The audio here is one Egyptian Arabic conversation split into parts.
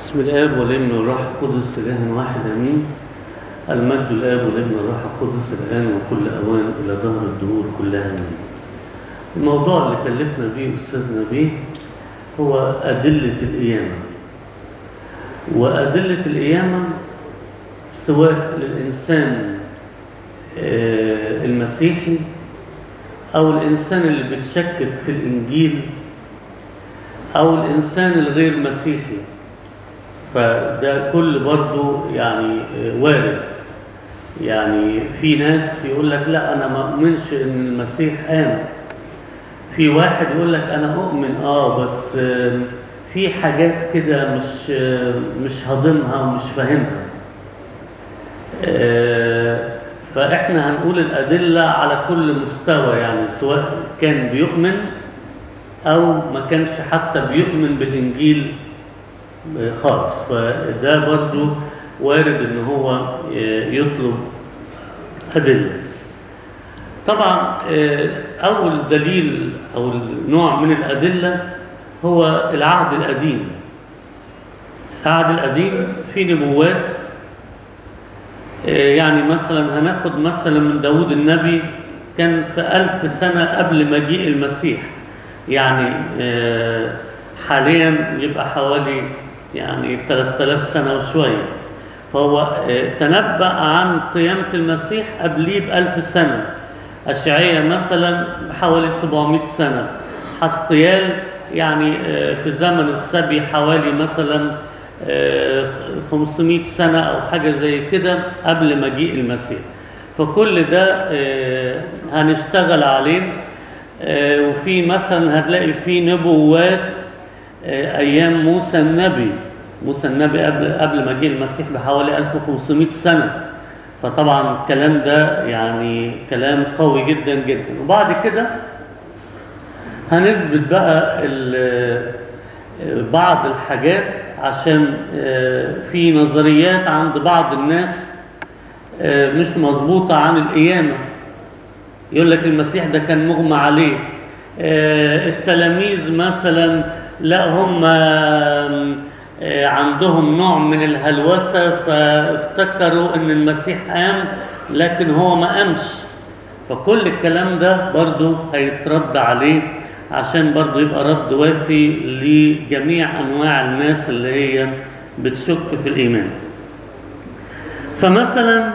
بسم الآب والابن والروح القدس إله واحد آمين المجد الآب والابن والروح القدس الآن وكل أوان إلى دهر الدهور كلها آمين الموضوع اللي كلفنا به أستاذنا به هو أدلة القيامة وأدلة القيامة سواء للإنسان آه، المسيحي أو الإنسان اللي بتشكك في الإنجيل أو الإنسان الغير مسيحي فده كل برضه يعني آه، وارد يعني في ناس يقول لك لا أنا ما أؤمنش إن المسيح قام في واحد يقول لك أنا أؤمن آه بس آه، في حاجات كده مش آه، مش هضمها ومش فاهمها آه، فإحنا هنقول الأدلة على كل مستوى يعني سواء كان بيؤمن أو ما كانش حتى بيؤمن بالإنجيل آه، خالص فده برضو وارد إن هو آه، يطلب أدلة طبعا آه، أول دليل أو نوع من الأدلة هو العهد القديم العهد القديم فيه نبوات يعني مثلا هناخد مثلا من داود النبي كان في ألف سنة قبل مجيء المسيح يعني آه، حاليا يبقى حوالي يعني 3000 سنة وشوية فهو آه، تنبأ عن قيامة المسيح قبليه بألف سنة أشعية مثلا حوالي 700 سنة حسقيال يعني آه، في زمن السبي حوالي مثلا آه، 500 سنة أو حاجة زي كده قبل مجيء المسيح فكل ده آه، هنشتغل عليه آه، وفي مثلا هتلاقي في نبوات آه، أيام موسى النبي موسى النبي قبل قبل مجيء المسيح بحوالي 1500 سنة فطبعا الكلام ده يعني كلام قوي جدا جدا وبعد كده هنثبت بقى ال- بعض الحاجات عشان آه، في نظريات عند بعض الناس آه، مش مظبوطة عن القيامة يقول لك المسيح ده كان مغمى عليه آه، التلاميذ مثلا لا هم آه، عندهم نوع من الهلوسة فافتكروا ان المسيح قام لكن هو ما قامش فكل الكلام ده برضو هيترد عليه عشان برضو يبقى رد وافي لجميع انواع الناس اللي هي بتشك في الايمان فمثلا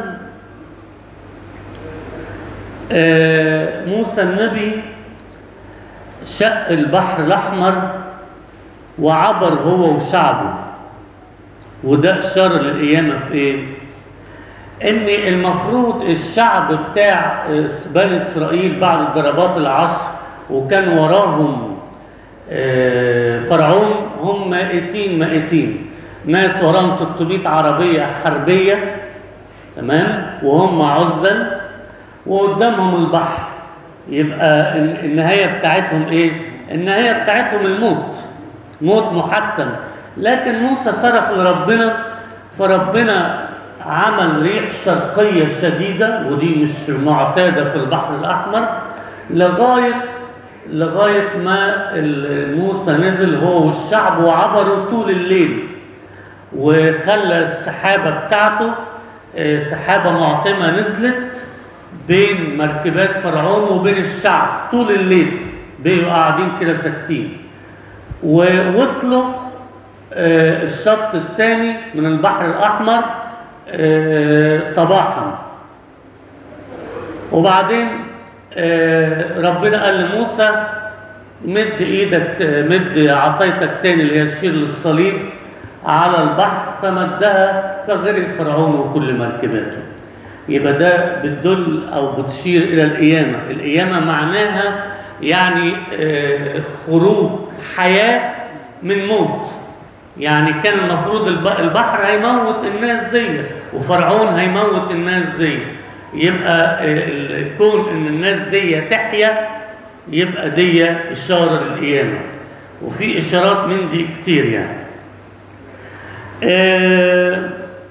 آه، موسى النبي شق البحر الاحمر وعبر هو وشعبه وده اشاره للقيامه في ايه ان المفروض الشعب بتاع بني اسرائيل بعد الضربات العشر وكان وراهم آه، فرعون هم مائتين مائتين ناس وراهم 600 عربيه حربيه تمام وهم عزل وقدامهم البحر يبقى الن- النهايه بتاعتهم ايه النهايه بتاعتهم الموت موت محتم لكن موسى صرخ لربنا فربنا عمل ريح شرقية شديدة ودي مش معتادة في البحر الأحمر لغاية لغاية ما ال- موسى نزل هو والشعب وعبروا طول الليل وخلى السحابة بتاعته آه، سحابة معتمة نزلت بين مركبات فرعون وبين الشعب طول الليل بقوا قاعدين كده ساكتين ووصلوا آه، الشط الثاني من البحر الأحمر آه، صباحا وبعدين آه، ربنا قال لموسى مد ايدك مد عصايتك تاني اللي هي الشير للصليب على البحر فمدها فغرق فرعون وكل مركباته يبقى ده بتدل او بتشير الى القيامه القيامه معناها يعني آه، خروج حياه من موت يعني كان المفروض الب- البحر هيموت الناس دي وفرعون هيموت الناس دي يبقى ال- الكون ان الناس دي تحيا يبقى دي اشاره للقيامه وفي اشارات من دي كتير يعني آه،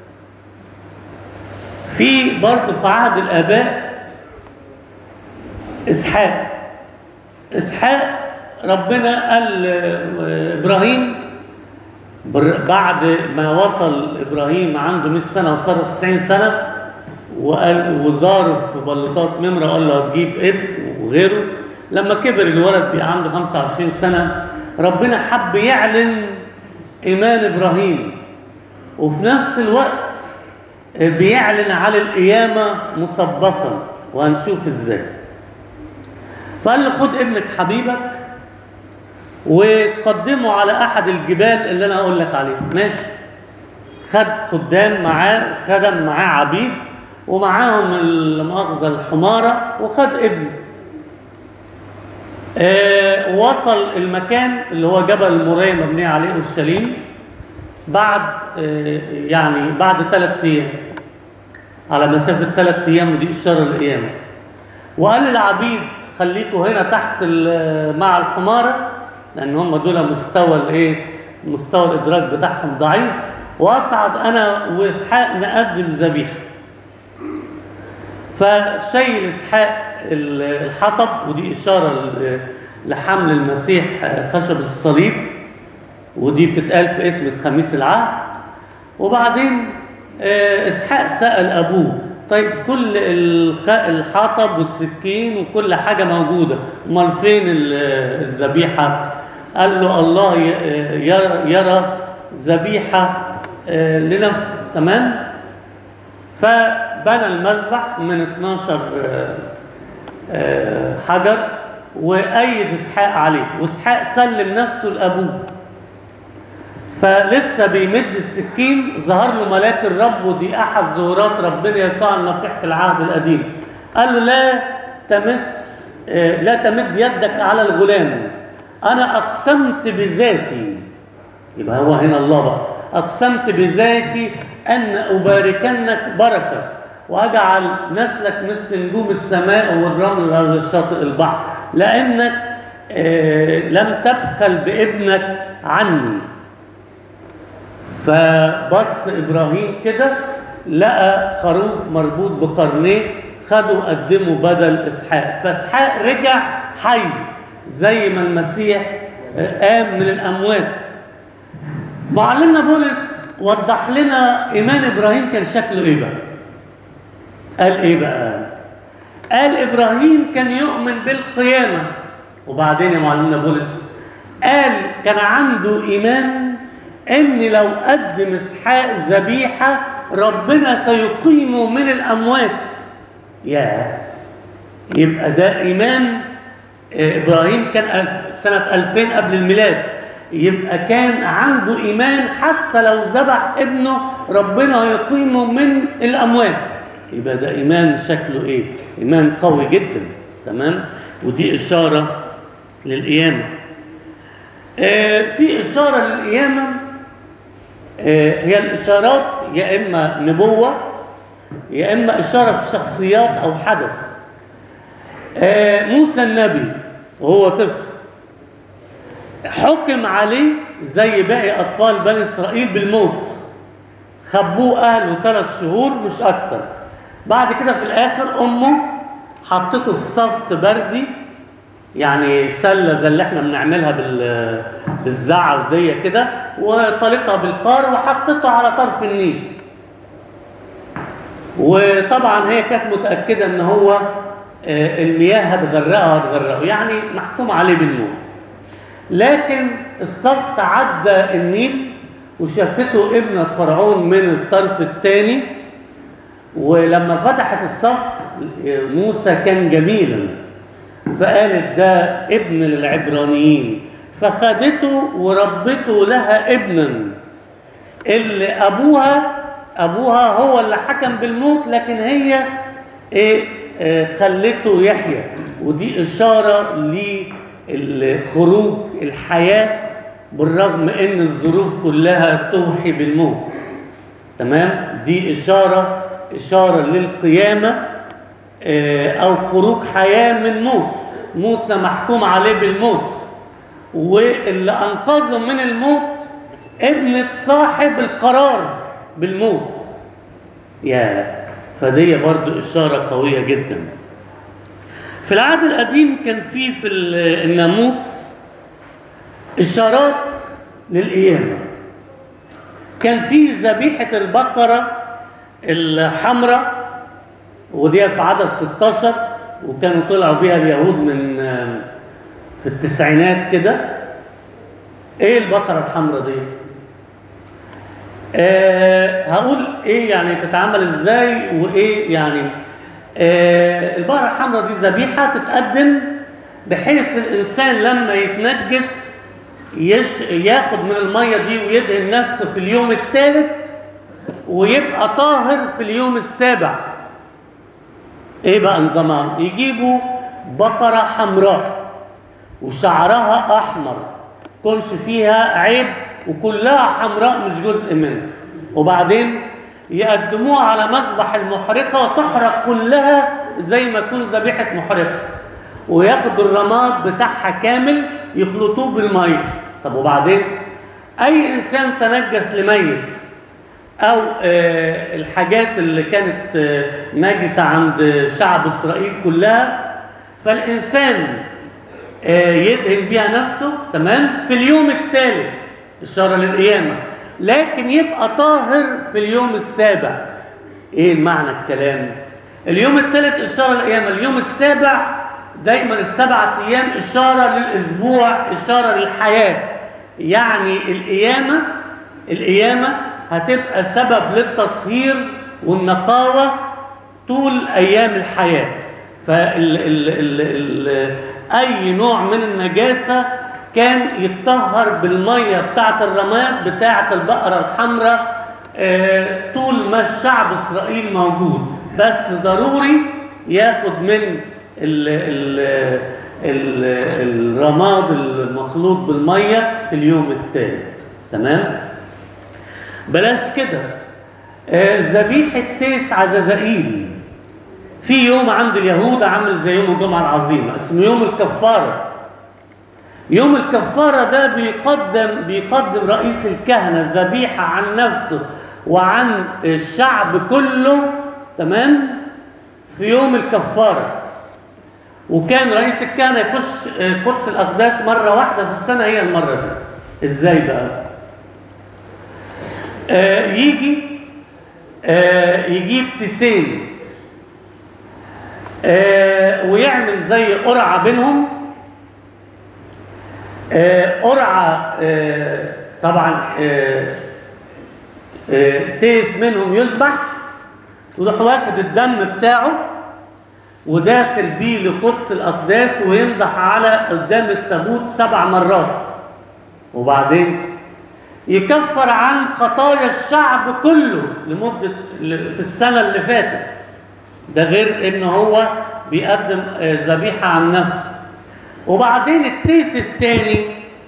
في برضه في عهد الاباء اسحاق اسحاق ربنا قال آه، ابراهيم بر- بعد ما وصل ابراهيم عنده 100 سنه وصار 90 سنه وقال وزاره في بلوطات نمره قال له هتجيب ابن وغيره لما كبر الولد بقى عنده 25 سنه ربنا حب يعلن ايمان ابراهيم وفي نفس الوقت بيعلن على القيامه مسبقا وهنشوف ازاي فقال له خد ابنك حبيبك وقدمه على احد الجبال اللي انا اقول لك عليه ماشي خد خدام معاه خدم معاه عبيد ومعاهم المؤاخذه الحماره وخد ابنه آه وصل المكان اللي هو جبل موريا مبني عليه اورشليم بعد آه يعني بعد ثلاث ايام على مسافه ثلاث ايام ودي اشاره للقيامه وقال للعبيد خليكوا هنا تحت ال- مع الحماره لان هم دول مستوى الايه مستوى الادراك بتاعهم ضعيف واصعد انا واسحاق نقدم ذبيحه فشيل اسحاق ال- الحطب ودي اشاره ل- لحمل المسيح خشب الصليب ودي بتتقال في اسم خميس العهد وبعدين آه، اسحاق سال ابوه طيب كل الخ- الحطب والسكين وكل حاجه موجوده امال فين ال- الذبيحه قال له الله ي- يرى, يرى ذبيحه آه، لنفسه تمام فبنى المذبح من 12 آه، آه، حجر وأيد إسحاق عليه وإسحاق سلم نفسه لأبوه فلسه بيمد السكين ظهر له ملاك الرب ودي أحد ظهورات ربنا يسوع المسيح في العهد القديم قال له لا تمس آه، لا تمد يدك على الغلام أنا أقسمت بذاتي يبقى هو هنا الله بقى أقسمت بذاتي أن أباركنك بركة وأجعل نسلك مثل نجوم السماء والرمل على شاطئ البحر لأنك آه، لم تبخل بابنك عني فبص إبراهيم كده لقى خروف مربوط بقرنيه خده قدمه بدل إسحاق فإسحاق رجع حي زي ما المسيح آه، قام من الأموات معلمنا بولس وضح لنا ايمان ابراهيم كان شكله ايه بقى قال ايه بقى قال ابراهيم كان يؤمن بالقيامه وبعدين يا معلمنا بولس قال كان عنده ايمان ان لو قدم اسحاق ذبيحه ربنا سيقيمه من الاموات يا يبقى ده ايمان آه، ابراهيم كان ألف- سنه 2000 قبل الميلاد يبقى كان عنده ايمان حتى لو ذبح ابنه ربنا هيقيمه من الاموات يبقى ده ايمان شكله ايه ايمان قوي جدا تمام ودي اشاره للقيامه آه، في اشاره للقيامه آه، هي الاشارات يا اما نبوه يا اما اشاره في شخصيات او حدث آه، موسى النبي وهو طفل حكم عليه زي باقي اطفال بني اسرائيل بالموت خبوه اهله ثلاث شهور مش اكتر بعد كده في الاخر امه حطته في صفت بردي يعني سله زي اللي احنا بنعملها بال بالزعف دي كده وطلقها بالقار وحطته على طرف النيل وطبعا هي كانت متاكده ان هو آه، المياه هتغرقه هتغرقه يعني محكوم عليه بالموت لكن الصفت عدى النيل وشافته ابنة فرعون من الطرف الثاني ولما فتحت الصفت موسى كان جميلا فقالت ده ابن للعبرانيين فخدته وربته لها ابنا اللي ابوها ابوها هو اللي حكم بالموت لكن هي ايه آه، خلته يحيى ودي اشاره لخروج الحياه بالرغم ان الظروف كلها توحي بالموت تمام دي اشاره اشاره للقيامه آه، او خروج حياه من موت موسى محكوم عليه بالموت واللي انقذه من الموت ابنة صاحب القرار بالموت يا فدي برضو إشارة قوية جدا في العهد القديم كان في في ال- الناموس إشارات للقيامة كان في ذبيحة البقرة الحمراء ودي في عدد 16 وكانوا طلعوا بيها اليهود من آه، في التسعينات كده ايه البقرة الحمراء دي؟ آه هقول ايه يعني تتعامل ازاي وايه يعني آه البقرة الحمراء دي ذبيحة تتقدم بحيث الانسان لما يتنجس يش ياخد من المية دي ويدهن نفسه في اليوم الثالث ويبقى طاهر في اليوم السابع ايه بقى نظامها يجيبوا بقرة حمراء وشعرها احمر كلش فيها عيب وكلها حمراء مش جزء منها وبعدين يقدموها على مذبح المحرقة وتحرق كلها زي ما تكون ذبيحة محرقة وياخدوا الرماد بتاعها كامل يخلطوه بالمية طب وبعدين أي إنسان تنجس لميت أو آه، الحاجات اللي كانت آه، نجسة عند شعب إسرائيل كلها فالإنسان آه، يدهن بيها نفسه تمام في اليوم الثالث إشارة للقيامة لكن يبقى طاهر في اليوم السابع إيه معنى الكلام؟ اليوم الثالث إشارة للقيامة اليوم السابع دايما السبعة أيام إشارة للأسبوع إشارة للحياة يعني القيامة القيامة هتبقى سبب للتطهير والنقاوة طول أيام الحياة فال ال ال ال أي نوع من النجاسة كان يتطهر بالمية بتاعة الرماد بتاعة البقرة الحمراء آه، طول ما الشعب إسرائيل موجود بس ضروري ياخد من ال ال ال الرماد المخلوط بالمية في اليوم الثالث تمام بلاش كده آه، ذبيحة تيس عزازائيل في يوم عند اليهود عامل زي يوم الجمعة العظيمة اسمه يوم الكفارة يوم الكفارة ده بيقدم بيقدم رئيس الكهنة ذبيحة عن نفسه وعن الشعب كله تمام في يوم الكفارة وكان رئيس الكهنة يخش آه، قدس الأقداس مرة واحدة في السنة هي المرة دي إزاي بقى؟ آه، يجي آه، يجيب تسين آه، ويعمل زي قرعة بينهم آه، قرعة آه، طبعا آه، آه، تيس منهم يذبح ويروح واخد الدم بتاعه وداخل بيه لقدس الأقداس وينضح على قدام التابوت سبع مرات وبعدين يكفر عن خطايا الشعب كله لمدة في السنة اللي فاتت ده غير ان هو بيقدم آه، ذبيحة عن نفسه وبعدين التيس التاني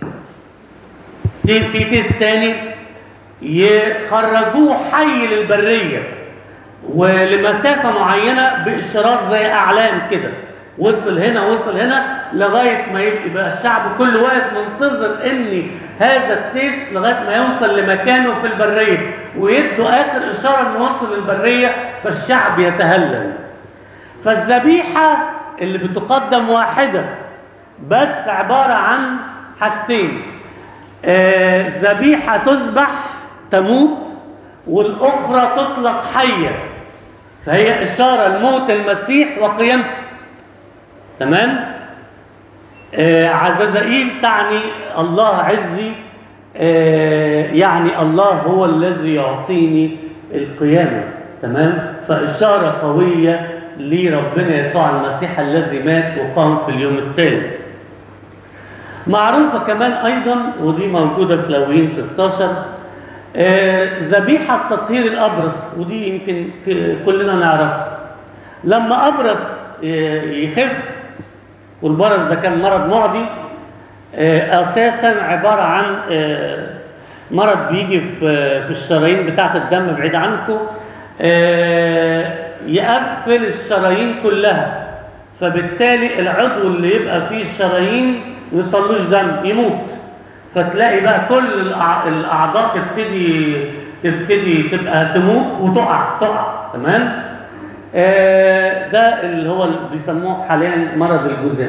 تي- في تيس تاني يخرجوه حي للبرية ولمسافة معينة بإشارات زي أعلام كده وصل هنا وصل هنا لغاية ما يبقى يبقى الشعب كله واقف منتظر ان هذا التيس لغاية ما يوصل لمكانه في البرية ويدوا آخر إشارة انه وصل للبرية فالشعب يتهلل فالذبيحة اللي بتقدم واحدة بس عبارة عن حاجتين آه، ذبيحة تذبح تموت والأخرى تطلق حية فهي إشارة لموت المسيح وقيامته تمام آه عزازائيل تعني الله عزي آه يعني الله هو الذي يعطيني القيامة تمام فإشارة قوية لربنا يسوع المسيح الذي مات وقام في اليوم الثالث معروفة كمان أيضا ودي موجودة في لويين 16 آه، ذبيحة تطهير الأبرص ودي يمكن ك- كلنا نعرفها لما أبرص آه، يخف والبرص ده كان مرض معدي آه، أساسا عبارة عن آه، مرض بيجي في في الشرايين بتاعة الدم بعيد عنكم آه، يقفل الشرايين كلها فبالتالي العضو اللي يبقى فيه الشرايين ما يوصلوش دم يموت فتلاقي بقى كل الأع- الاعضاء تبتدي تبتدي تبقى تموت وتقع تقع تمام آه ده اللي هو اللي بيسموه حاليا مرض الجذام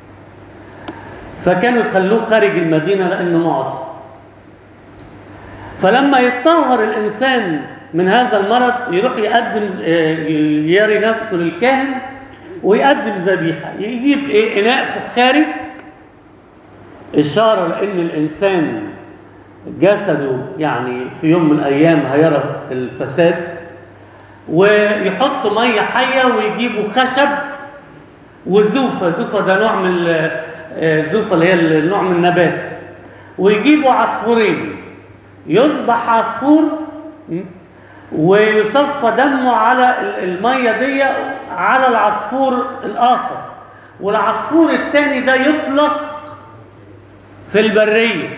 فكانوا يخلوه خارج المدينه لانه معدي فلما يتطهر الانسان من هذا المرض يروح يقدم آه، يري نفسه للكاهن ويقدم ذبيحه يجيب ايه اناء فخاري اشاره لان الانسان جسده يعني في يوم من الايام هيرى الفساد ويحط ميه حيه ويجيبوا خشب وزوفه زوفه ده نوع من ال- آه، زوفه اللي هي ال- نوع من النبات ويجيبوا عصفورين يذبح عصفور م? ويصفى دمه على ال- الميه دي على العصفور الاخر والعصفور الثاني ده يطلق في البريه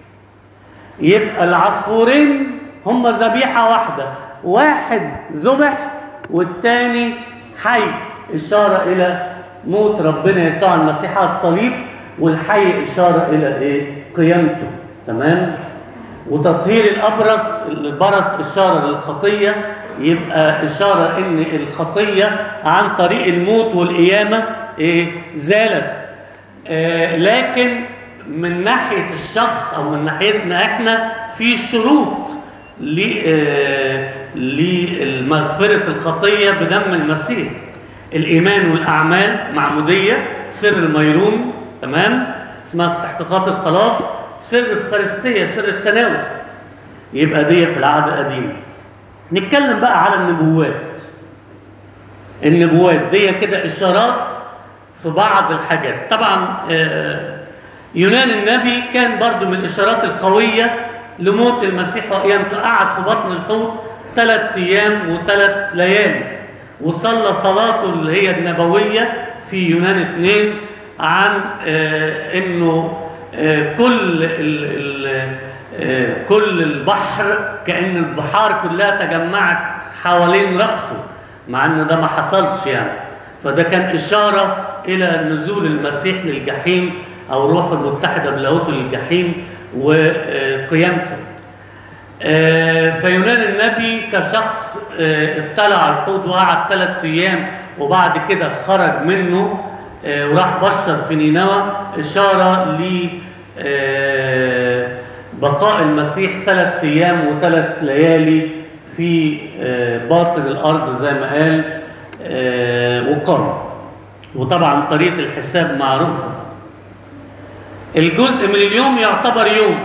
يبقى العصفورين هم ذبيحة واحدة واحد ذبح والتاني حي إشارة إلى موت ربنا يسوع المسيح على الصليب والحي إشارة إلى إيه؟ قيامته تمام؟ وتطهير الأبرص البرص إشارة للخطية يبقى إشارة إن الخطية عن طريق الموت والقيامة إيه؟ زالت آه، لكن من ناحية الشخص أو من ناحيتنا إحنا في شروط ل- آه، لمغفرة الخطية بدم المسيح الإيمان والأعمال معمودية سر الميرون تمام اسمها استحقاقات الخلاص سر الفخارستية سر التناول يبقى دي في العهد القديم نتكلم بقى على النبوات النبوات دي كده إشارات في بعض الحاجات طبعا آه، يونان النبي كان برضو من الإشارات القوية لموت المسيح وقيامته قعد في بطن الحوت ثلاث أيام وثلاث ليالي وصلى صلاته اللي هي النبوية في يونان اثنين عن آه، انه آه، كل ال ال آه، كل البحر كأن البحار كلها تجمعت حوالين رأسه مع ان ده ما حصلش يعني فده كان إشارة إلى نزول المسيح للجحيم أو روحه المتحدة بلاهوته للجحيم وقيامته آه، فيونان النبي كشخص آه، ابتلع الحوت وقعد ثلاث أيام وبعد كده خرج منه آه، وراح بشر في نينوى إشارة ل آه، بقاء المسيح ثلاث أيام وثلاث ليالي في آه، باطن الأرض زي ما قال آه، وقام وطبعا طريقة الحساب معروفة الجزء من اليوم يعتبر يوم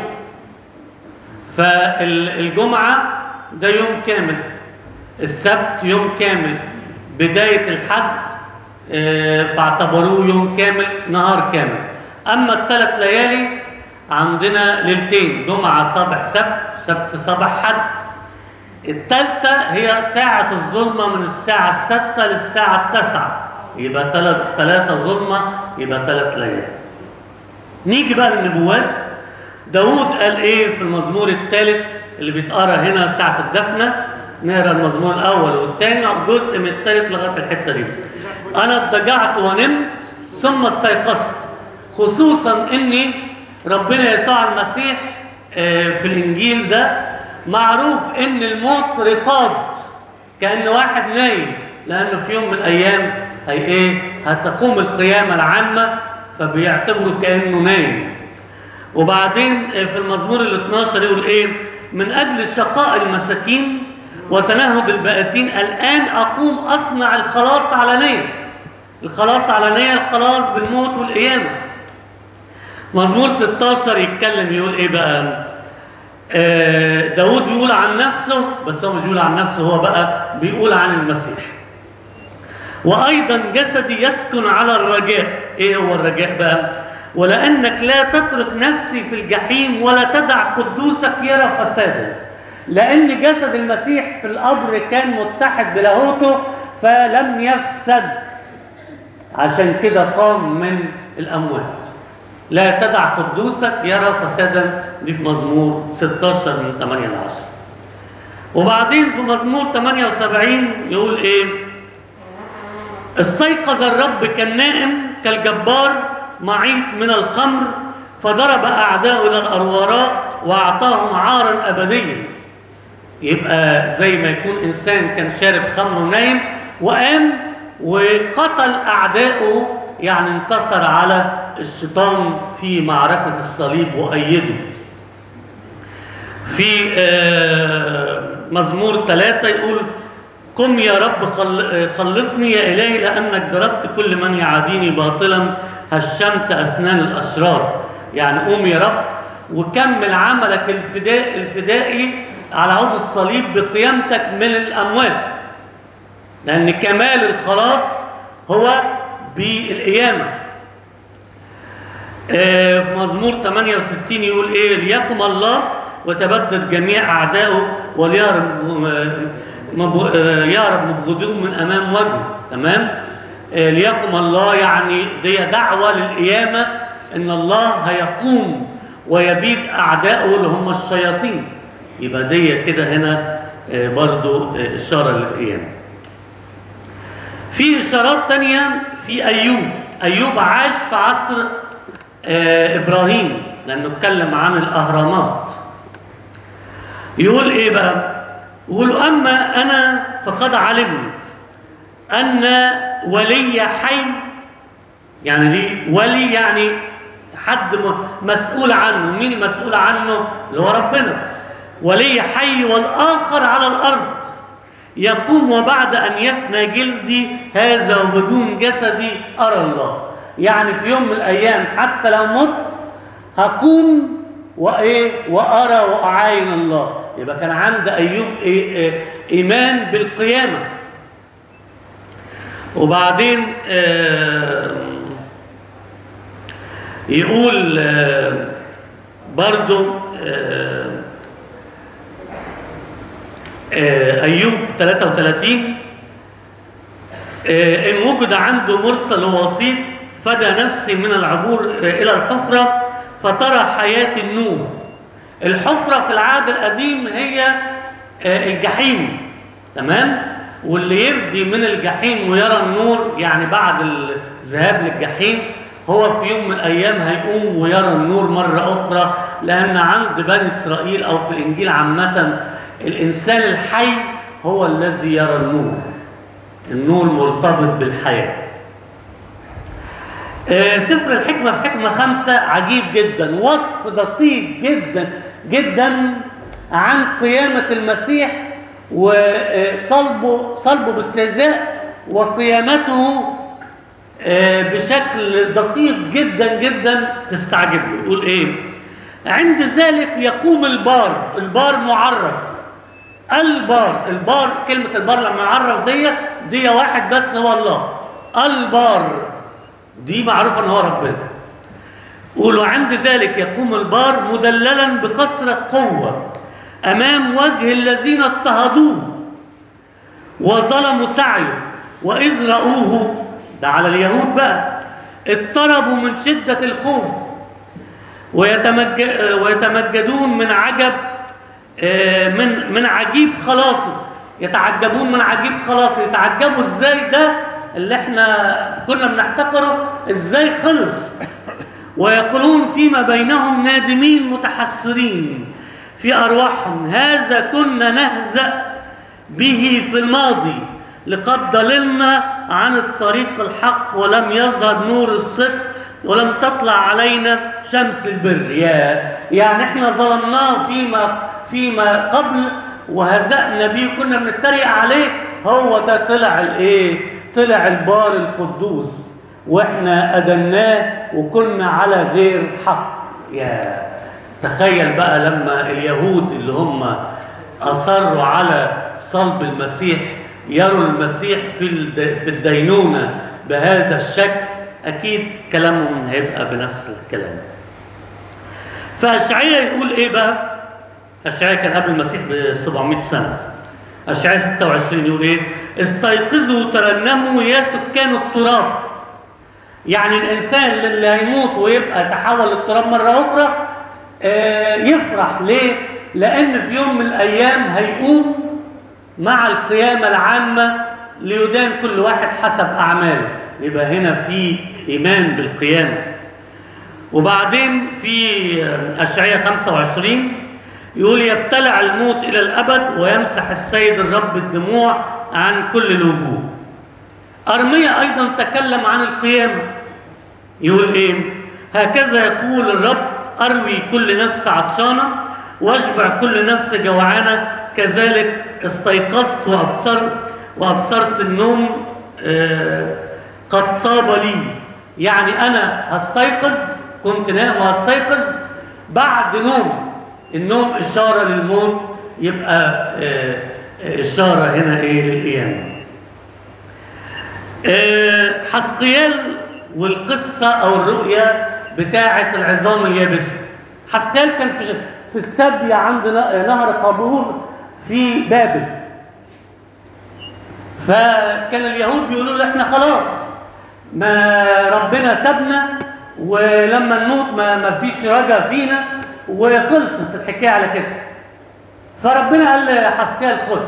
فالجمعة ده يوم كامل السبت يوم كامل بداية الحد آه، فاعتبروه يوم كامل نهار كامل أما الثلاث ليالي عندنا ليلتين جمعة صبح سبت سبت صبح حد الثالثة هي ساعة الظلمة من الساعة الستة للساعة التاسعة يبقى ثلاث ثلاثة ظلمة يبقى ثلاث ليالي نيجي بقى للنبوات داود قال ايه في المزمور الثالث اللي بيتقرا هنا ساعة الدفنة نقرا المزمور الأول والثاني جزء من الثالث لغاية الحتة دي أنا اضطجعت ونمت ثم استيقظت خصوصا إني ربنا يسوع المسيح آه، في الإنجيل ده معروف إن الموت رقاد كأن واحد نايم لأنه في يوم من الأيام هي إيه هتقوم القيامة العامة فبيعتبره كأنه نايم وبعدين في المزمور ال 12 يقول ايه من اجل شقاء المساكين وتنهد البائسين الان اقوم اصنع الخلاص علنيا الخلاص علنيا الخلاص بالموت والقيامه مزمور 16 يتكلم يقول ايه بقى آه داود بيقول عن نفسه بس هو مش بيقول عن نفسه هو بقى بيقول عن المسيح وأيضا جسدي يسكن على الرجاء إيه هو الرجاء بقى ولأنك لا تترك نفسي في الجحيم ولا تدع قدوسك يرى فسادا لأن جسد المسيح في القبر كان متحد بلاهوته فلم يفسد عشان كده قام من الأموات لا تدع قدوسك يرى فسادا دي في مزمور 16 من 8 ل 10 وبعدين في مزمور 78 يقول ايه استيقظ الرب كالنائم كالجبار معيط من الخمر فضرب أعداءه إلى الأروارات وأعطاهم عارا أبديا يبقى زي ما يكون إنسان كان شارب خمر ونايم وقام وقتل أعدائه يعني انتصر على الشيطان في معركة الصليب وأيده في آه، مزمور ثلاثة يقول قم يا رب خل- خلصني يا إلهي لأنك ضربت كل من يعاديني باطلا هشمت أسنان الأشرار يعني قوم يا رب وكمل عملك الفداء الفدائي على عود الصليب بقيامتك من الأموات لأن كمال الخلاص هو بالقيامة آه، في مزمور 68 يقول ايه ليقم الله وتبدد جميع اعدائه وليهرب مب- آه، يهرب مبغضون من امام وجهه تمام آه، ليقم الله يعني دي دعوه للقيامه ان الله هيقوم ويبيد اعدائه اللي هم الشياطين يبقى دي كده هنا آه، برضو آه، اشاره للقيامه في اشارات تانية في ايوب ايوب عاش في عصر آه، ابراهيم لانه اتكلم عن الاهرامات يقول ايه بقى يقول اما انا فقد علمت ان ولي حي يعني ليه ولي يعني حد م- مسؤول عنه مين المسؤول عنه اللي هو ربنا ولي حي والاخر على الارض يقوم وبعد ان يفنى جلدي هذا وبدون جسدي ارى الله يعني في يوم من الايام حتى لو مت هقوم وايه وارى واعاين الله يبقى كان عند ايوب إيه إيه ايمان بالقيامه وبعدين آه يقول آه برضو آه آه ايوب 33 آه، إن وجد عنده مرسل وسيط فدى نفسي من العبور آه، إلى الحفرة فترى حياة النور الحفرة في العهد القديم هي آه، الجحيم تمام واللي يفدي من الجحيم ويرى النور يعني بعد الذهاب للجحيم هو في يوم من الأيام هيقوم ويرى النور مرة أخرى لأن عند بني إسرائيل أو في الإنجيل عامة الإنسان الحي هو الذي يرى النور النور مرتبط بالحياة آه، سفر الحكمة في حكمة خمسة عجيب جدا وصف دقيق جدا جدا عن قيامة المسيح وصلبه صلبه باستهزاء وقيامته آه، بشكل دقيق جدا جدا تستعجب له يقول ايه عند ذلك يقوم البار البار معرف البار البار كلمة البار لما يعرف دي دي واحد بس هو الله البار دي معروفة ان هو ربنا قولوا عند ذلك يقوم البار مدللا بكثرة قوة أمام وجه الذين اضطهدوه وظلموا سعيه وإذ رأوه ده على اليهود بقى اضطربوا من شدة الخوف ويتمج... ويتمجدون من عجب آه، من من عجيب خلاصه يتعجبون من عجيب خلاصه يتعجبوا ازاي ده اللي احنا كنا بنحتقره ازاي خلص ويقولون فيما بينهم نادمين متحسرين في ارواحهم هذا كنا نهزأ به في الماضي لقد ضللنا عن الطريق الحق ولم يظهر نور الصدق ولم تطلع علينا شمس البر يا يعني احنا ظلمناه فيما فيما قبل وهزأنا بيه كنا بنتريق عليه هو ده طلع الايه طلع البار القدوس واحنا أدناه وكنا على غير حق يا تخيل بقى لما اليهود اللي هم أصروا على صلب المسيح يروا المسيح في الد- في الدينونة بهذا الشكل أكيد كلامهم هيبقى بنفس الكلام فأشعياء يقول إيه بقى؟ أشعياء كان قبل المسيح ب 700 سنة أشعياء 26 يقول إيه؟ استيقظوا ترنموا يا سكان التراب يعني الإنسان اللي هيموت ويبقى تحول للتراب مرة أخرى آه، يفرح ليه؟ لأن في يوم من الأيام هيقوم مع القيامة العامة ليدان كل واحد حسب أعماله يبقى هنا في إيمان بالقيامة وبعدين في أشعية 25 يقول يبتلع الموت إلى الأبد ويمسح السيد الرب الدموع عن كل الوجوه أرميا أيضا تكلم عن القيامة يقول إيه هكذا يقول الرب أروي كل نفس عطشانة واشبع كل نفس جوعانة كذلك استيقظت وأبصرت وأبصرت النوم آه، قد طاب لي يعني أنا هستيقظ كنت نائم وهستيقظ بعد نوم النوم إشارة للموت يبقى آه، آه، إشارة هنا إيه للقيامة آه، حسقيال والقصة أو الرؤية بتاعة العظام اليابسة حسقيال كان في في السبي عند ن- نهر قابور في بابل فكان اليهود بيقولوا له احنا خلاص ما ربنا سابنا ولما نموت ما, ما فيش رجا فينا وخلصت الحكايه على كده فربنا قال لحسكال خد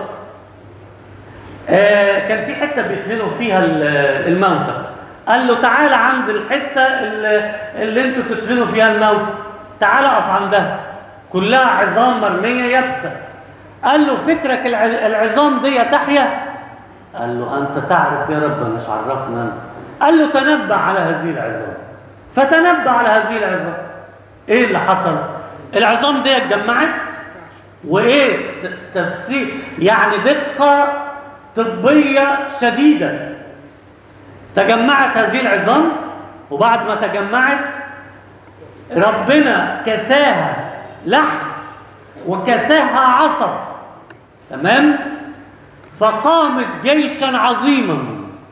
آه كان في حته بيدفنوا فيها ال- الموتى قال له تعالى عند الحته اللي, اللي انتوا بتدفنوا فيها الموتى تعالى اقف عندها كلها عظام مرميه يابسه قال له فكرك الع- العظام دي تحيا قال له انت تعرف يا رب مش عرفنا أنا. قال له تنبأ على هذه العظام فتنبأ على هذه العظام ايه اللي حصل العظام دي اتجمعت وايه ت- تفسير يعني دقه طبيه شديده تجمعت هذه العظام وبعد ما تجمعت ربنا كساها لحم وكساها عصب تمام فقامت جيشا عظيما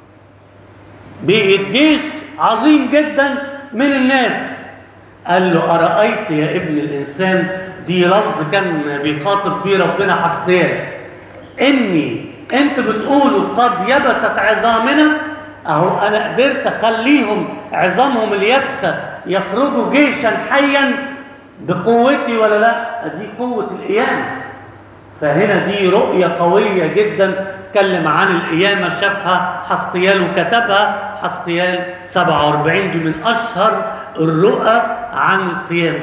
بقت جيش عظيم جدا من الناس قال له أرأيت يا ابن الإنسان دي لفظ كان بيخاطب بيه ربنا حسقيال إني أنت بتقولوا قد يبست عظامنا أهو أنا قدرت أخليهم عظامهم اليابسة يخرجوا جيشا حيا بقوتي ولا لا دي قوة القيامة فهنا دي رؤية قوية جدا اتكلم عن القيامة شافها حسقيال وكتبها حسقيال 47 دي من أشهر الرؤى عن القيامة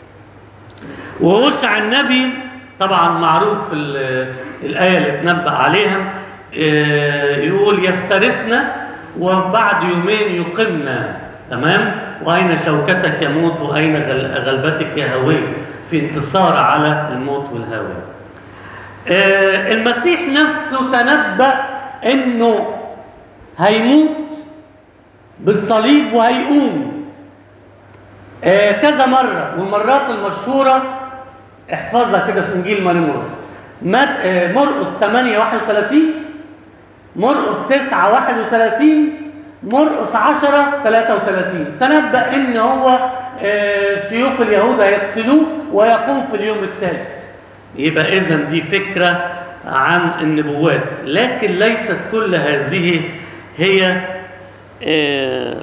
ووسع النبي طبعا معروف في ال- الآية اللي اتنبأ عليها آه، يقول يفترسنا وبعد يومين يقمنا تمام وأين شوكتك يموت وأين غل- غلبتك يا هوي في انتصار على الموت والهوى آه، المسيح نفسه تنبأ انه هيموت بالصليب وهيقوم آه، كذا مرة والمرات المشهورة احفظها كده في انجيل ماري مرقس مات- آه، مرقس 8 31 مرقس 9 31 مرقس 10 33 تنبأ ان هو آه، شيوخ اليهود هيقتلوه ويقوم في اليوم الثالث يبقى اذا دي فكره عن النبوات لكن ليست كل هذه هي آه،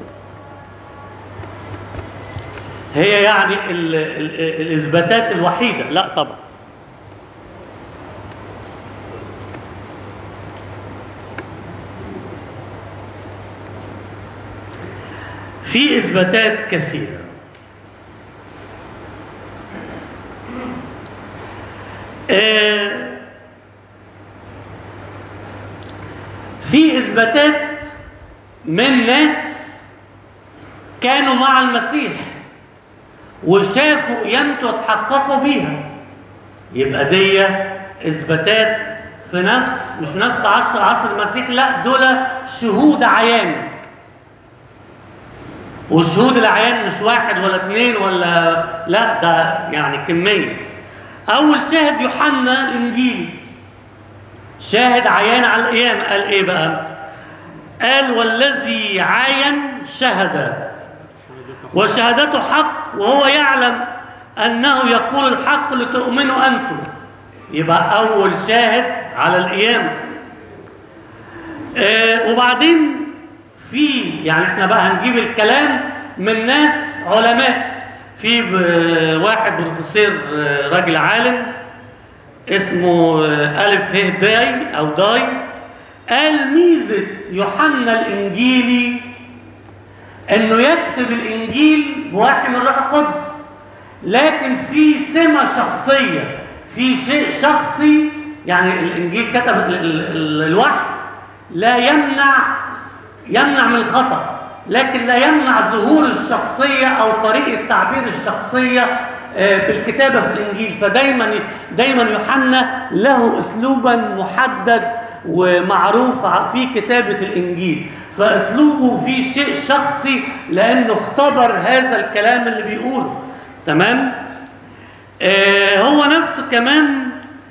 هي يعني ال ال الاثباتات الوحيده لا طبعا في اثباتات كثيره آه، في اثباتات من ناس كانوا مع المسيح وشافوا قيامته وتحققوا بيها يبقى دي اثباتات في نفس مش نفس عصر عصر المسيح لا دول شهود عيان والشهود العيان مش واحد ولا اتنين ولا لا ده يعني كميه اول شاهد يوحنا الانجيلي شاهد عيان على القيامه قال ايه بقى قال والذي عاين شهد وشهادته حق وهو يعلم انه يقول الحق لتؤمنوا انتم يبقى اول شاهد على القيامه آه وبعدين في يعني احنا بقى هنجيب الكلام من ناس علماء في ب- واحد بروفيسور آه، راجل عالم اسمه آه، ألف ه داي أو داي قال ميزة يوحنا الإنجيلي إنه يكتب الإنجيل بوحي من الروح القدس لكن في سمة شخصية في شيء شخصي يعني الإنجيل كتب ال- ال- ال- الوحي لا يمنع يمنع من الخطأ لكن لا يمنع ظهور الشخصية أو طريقة تعبير الشخصية آه، بالكتابة في الإنجيل فدايما دايما يوحنا له أسلوبا محدد ومعروف ع- في كتابة الإنجيل فأسلوبه فيه شيء شخصي لأنه اختبر هذا الكلام اللي بيقوله تمام آه هو نفسه كمان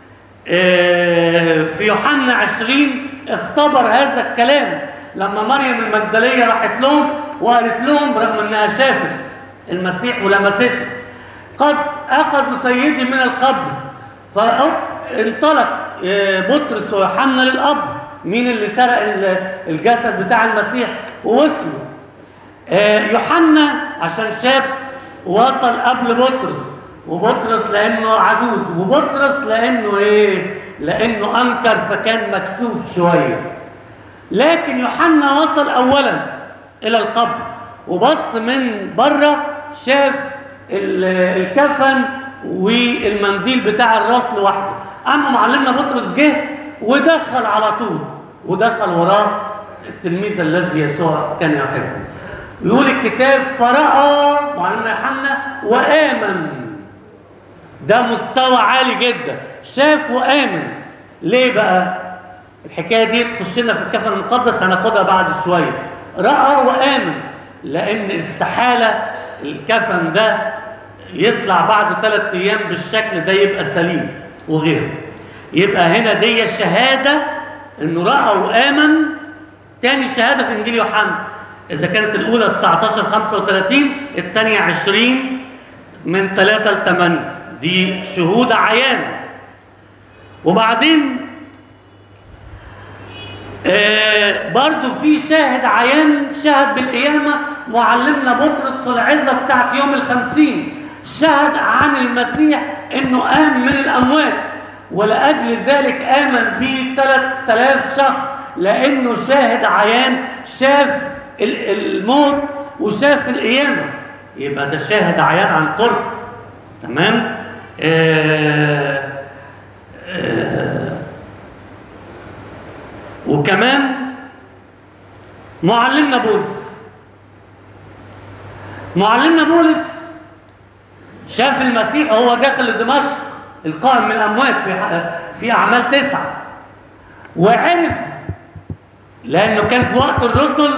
آه، في يوحنا 20 اختبر هذا الكلام لما مريم المجدليه راحت لهم وقالت لهم رغم انها شافت المسيح ولمسته قد اخذوا سيدي من القبر فانطلق آه، بطرس ويوحنا للقبر مين اللي سرق ال- الجسد بتاع المسيح ووصلوا آه، يوحنا عشان شاب وصل قبل بطرس وبطرس لانه عجوز وبطرس لانه ايه لانه انكر فكان مكسوف شويه لكن يوحنا وصل اولا الى القبر وبص من بره شاف ال- الكفن والمنديل بتاع الراس لوحده اما معلمنا بطرس جه ودخل على طول ودخل وراه التلميذ الذي يسوع كان يحبه يقول الكتاب فراى معلمنا يوحنا وامن ده مستوى عالي جدا شاف وامن ليه بقى الحكايه دي تخش لنا في الكفن المقدس هناخدها بعد شويه راى وامن لان استحاله الكفن ده يطلع بعد ثلاث ايام بالشكل ده يبقى سليم وغيره يبقى هنا دي الشهاده انه راى وامن تاني شهاده في انجيل يوحنا اذا كانت الاولى 19 35 الثانيه 20 من 3 ل 8 دي شهود عيان وبعدين آه برضو في شاهد عيان شهد بالقيامة معلمنا بطرس في العزة بتاعت يوم الخمسين شهد عن المسيح انه قام من الاموات ولأجل ذلك آمن به 3000 شخص لأنه شاهد عيان شاف ال- الموت وشاف القيامة يبقى ده شاهد عيان عن قرب تمام آه آه وكمان معلمنا بولس معلمنا بولس شاف المسيح وهو داخل دمشق القائم من الاموات في في اعمال تسعه وعرف لانه كان في وقت الرسل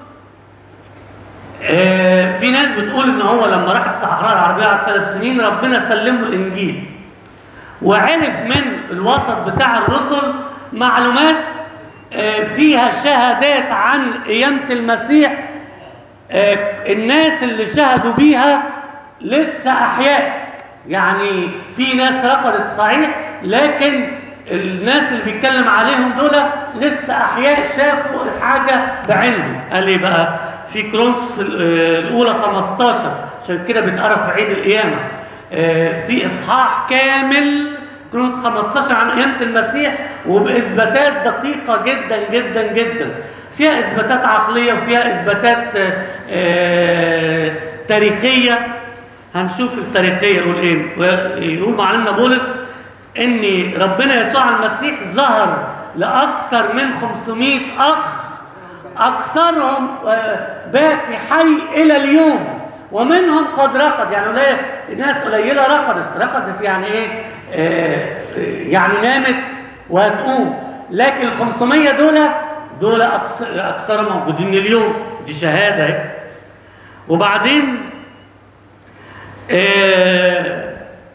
آه، في ناس بتقول ان هو لما راح الصحراء العربيه على ثلاث سنين ربنا سلمه الانجيل وعرف من الوسط بتاع الرسل معلومات آه، فيها شهادات عن قيامة المسيح آه، الناس اللي شهدوا بيها لسه أحياء يعني في ناس رقدت صحيح لكن الناس اللي بيتكلم عليهم دول لسه أحياء شافوا الحاجة بعينهم قال ايه بقى في كرونس آه، الأولى 15 عشان كده بيتقرا في عيد القيامة آه، في إصحاح كامل كروس 15 عن قيامة المسيح وبإثباتات دقيقة جدا جدا جدا فيها إثباتات عقلية وفيها إثباتات آه، آه، تاريخية هنشوف التاريخية يقول إيه يقول معلمنا بولس إن ربنا يسوع المسيح ظهر لأكثر من 500 أخ أكثرهم آه، باقي حي إلى اليوم ومنهم قد رقد يعني قليل ناس قليلة رقدت رقدت يعني ايه آه يعني نامت وهتقوم لكن ال 500 دول دول أكثر, أكثر موجودين اليوم دي شهادة اهي. وبعدين آه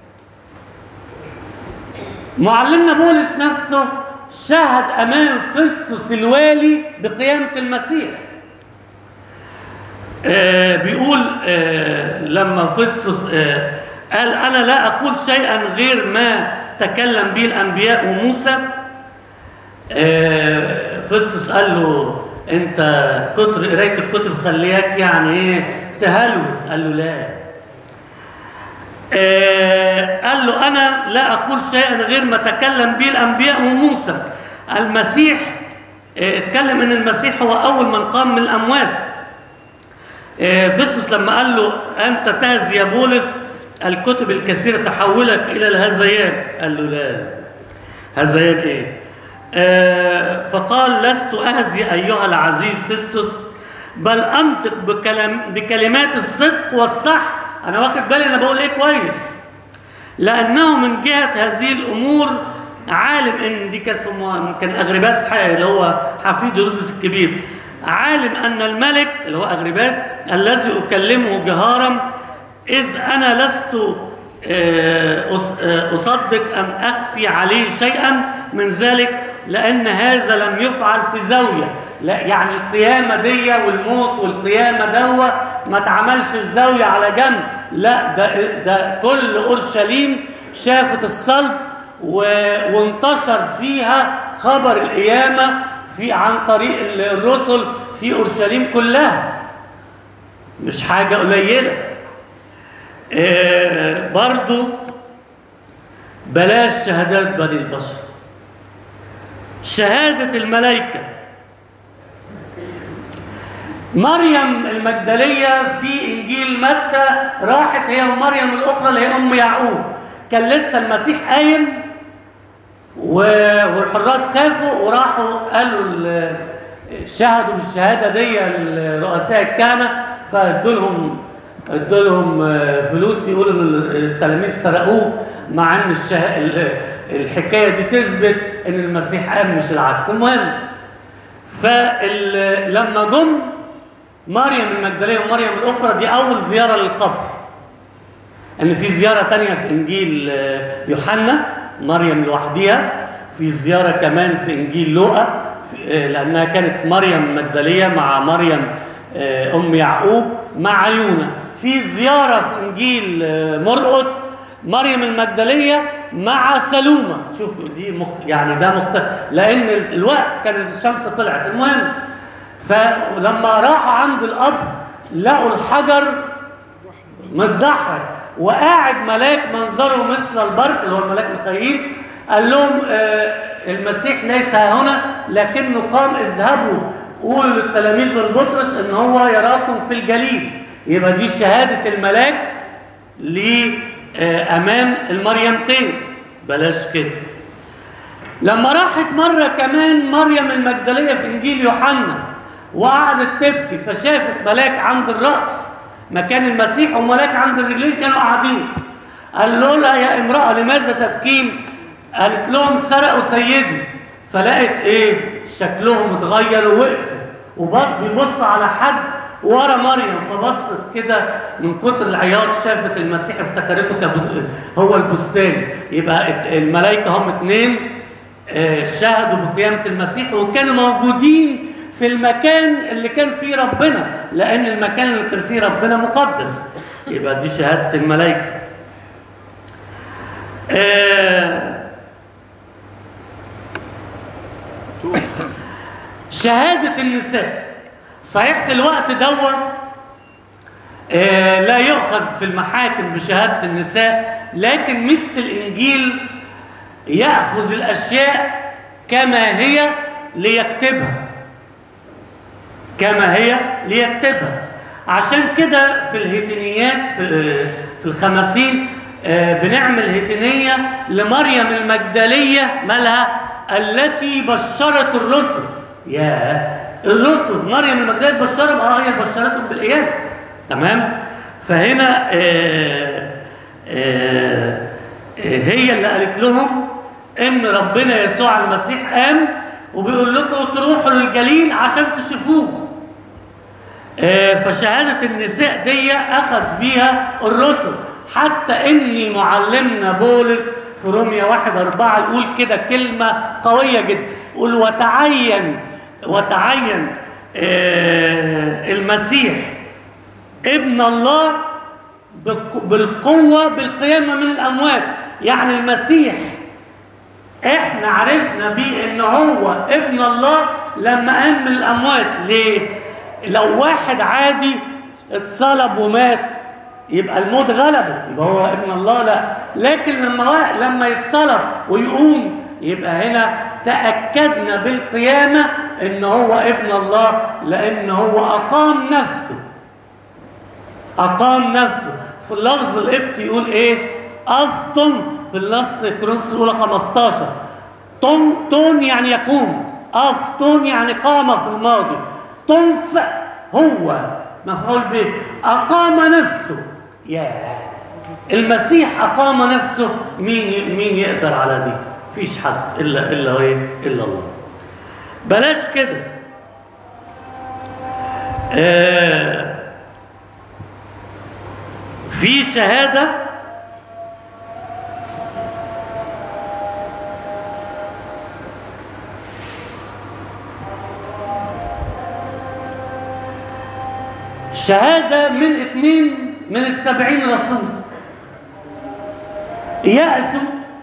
معلمنا بولس نفسه شهد أمام فيستوس الوالي بقيامة المسيح آه بيقول آه لما فيستوس آه قال انا لا اقول شيئا غير ما تكلم به الانبياء وموسى آه فيستوس قال له انت كتر قرايه الكتب خلياك يعني ايه تهلوس قال له لا آه قال له انا لا اقول شيئا غير ما تكلم به الانبياء وموسى المسيح آه اتكلم ان المسيح هو اول من قام من الاموات فيسوس لما قال له أنت تهزي يا بولس الكتب الكثيرة تحولك إلى الهذيان قال له لا هذيان إيه آه فقال لست أهزي أيها العزيز فيستوس بل أنطق بكلام بكلمات الصدق والصح أنا واخد بالي أنا بقول إيه كويس لأنه من جهة هذه الأمور عالم إن دي كانت في مو- كان أغرباس ح- اللي هو حفيد هيرودس الكبير عالم أن الملك اللي هو أغرباس الذي أكلمه جهارا إذ أنا لست آه، أص- آه، أصدق أن أخفي عليه شيئا من ذلك لأن هذا لم يفعل في زاوية لا يعني القيامة دي والموت والقيامة دوا ما اتعملش في زاوية على جنب لا ده, ده كل أورشليم شافت الصلب و- وانتشر فيها خبر القيامة في عن طريق الرسل في أورشليم كلها مش حاجة قليلة آه، برضو بلاش شهادات بني البشر شهادة الملائكة مريم المجدلية في إنجيل متى راحت هي ومريم الأخرى اللي هي أم يعقوب كان لسه المسيح قايم و- والحراس خافوا وراحوا قالوا ال- شهدوا بالشهادة دي الرؤساء الكهنة فادوا لهم ادوا لهم آه، فلوس يقولوا ان التلاميذ سرقوه مع ان الشه... ال- الحكايه دي تثبت ان المسيح قام مش العكس المهم فلما جم مريم المجدليه ومريم الاخرى دي اول زياره للقبر ان في زياره تانية في انجيل آه، يوحنا مريم لوحديها في زياره كمان في انجيل لوقا في- آه، لانها كانت مريم المجدليه مع مريم آه، ام يعقوب مع يونا في زياره في انجيل آه، مرقس مريم المجدليه مع سلومه شوف دي مخ يعني ده مختلف لان ال- الوقت كان الشمس طلعت المهم فلما راحوا عند الاب لقوا الحجر متدحرج وقاعد ملاك منظره مثل البرق اللي هو الملاك ميخائيل قال لهم آه المسيح ليس ها هنا لكنه قام اذهبوا قولوا للتلاميذ والبطرس ان هو يراكم في الجليل يبقى دي شهاده الملاك لامام المريمتين بلاش كده لما راحت مرة كمان مريم المجدلية في إنجيل يوحنا وقعدت تبكي فشافت ملاك عند الرأس مكان المسيح وملاك عند الرجلين كانوا قاعدين قال له لها يا امرأة لماذا تبكين؟ قالت لهم سرقوا سيدي فلقت ايه؟ شكلهم اتغير ووقفوا وبيبص على حد ورا مريم فبصت كده من كتر العياط شافت المسيح افتكرته كبس... هو البستان يبقى الملائكه هم اتنين آه، شهدوا بقيامة المسيح وكانوا موجودين في المكان اللي كان فيه ربنا لأن المكان اللي كان فيه ربنا مقدس يبقى دي شهادة الملائكة آه، شهادة النساء صحيح في الوقت دوت آه، لا يؤخذ في المحاكم بشهادة النساء لكن مثل الإنجيل يأخذ الأشياء كما هي ليكتبها كما هي ليكتبها عشان كده في الهيتينيات في, في الخمسين آه، بنعمل هيتينية لمريم المجدلية مالها التي بشرت الرسل يا الرسل مريم المجدلية بشرهم اه هي بشرتهم بالقيامة تمام فهنا آه آه هي اللي قالت لهم ان ربنا يسوع المسيح قام وبيقول لكم تروحوا للجليل عشان تشوفوه آه، فشهادة النساء دي أخذ بيها الرسل حتى إني معلمنا بولس في روميا واحد أربعة يقول كده كلمة قوية جدا يقول وتعين وتعين آه، المسيح ابن الله بالق- بالقوة بالقيامة من الأموات يعني المسيح احنا عرفنا بيه ان هو ابن الله لما قام من الاموات ليه لو واحد عادي اتصلب ومات يبقى الموت غلبه يبقى هو ابن الله لا لكن لما وا- لما يتصلب ويقوم يبقى هنا تاكدنا بالقيامه ان هو ابن الله لان هو اقام نفسه أقام نفسه في اللفظ القبطي يقول إيه؟ أفطن في النص كورنثوس الأولى 15 طن طن يعني يقوم أفطن يعني قام في الماضي طنف هو مفعول به أقام نفسه ياه المسيح أقام نفسه مين مين يقدر على دي؟ فيش حد إلا إلا إيه؟ إلا الله. بلاش كده. آه في شهادة شهادة من اثنين من السبعين رسول يأسوا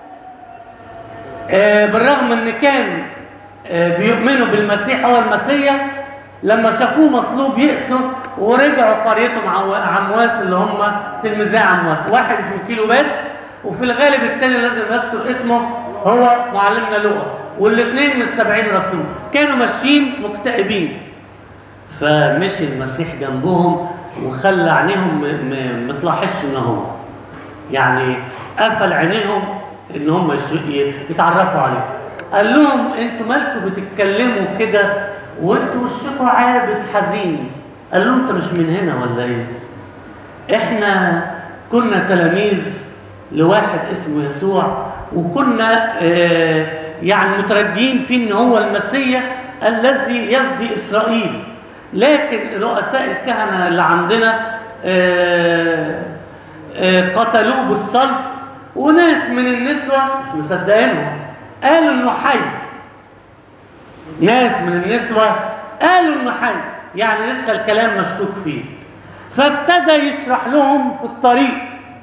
آه، بالرغم ان كان آه، بيؤمنوا بالمسيح هو المسيح لما شافوه مصلوب يأسوا ورجعوا قريتهم عو- عمواس اللي هم تلميذي عمواس واحد اسمه كيلو باس وفي الغالب التاني لازم اذكر اسمه هو معلمنا لوقا والاثنين من السبعين رسول كانوا ماشيين مكتئبين فمشي المسيح جنبهم وخلى عينيهم م- م- متلاحظش ان هو يعني قفل عينيهم ان هم يش- ي- يتعرفوا عليه قال لهم انتوا مالكم بتتكلموا كده وانتوا وشكوا عابس حزين قال لهم انت مش من هنا ولا ايه احنا كنا تلاميذ لواحد اسمه يسوع وكنا آه، يعني مترجين فيه ان هو المسيح الذي يفدي اسرائيل لكن رؤساء الكهنه اللي عندنا آه، آه، قتلوه بالصلب وناس من النسوه مش مصدقينهم قالوا انه حي ناس من النسوة قالوا انه حي يعني لسه الكلام مشكوك فيه فابتدى يشرح لهم في الطريق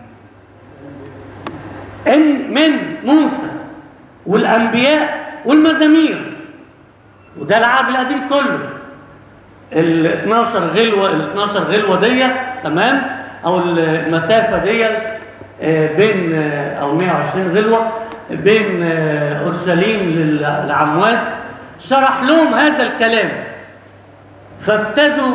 ان من موسى والانبياء والمزامير وده العهد القديم كله ال 12 غلوه ال 12 غلوه دي تمام او المسافه دي آه، بين آه، او 120 غلوه بين آه، اورشليم لل- لعمواس شرح لهم هذا الكلام فابتدوا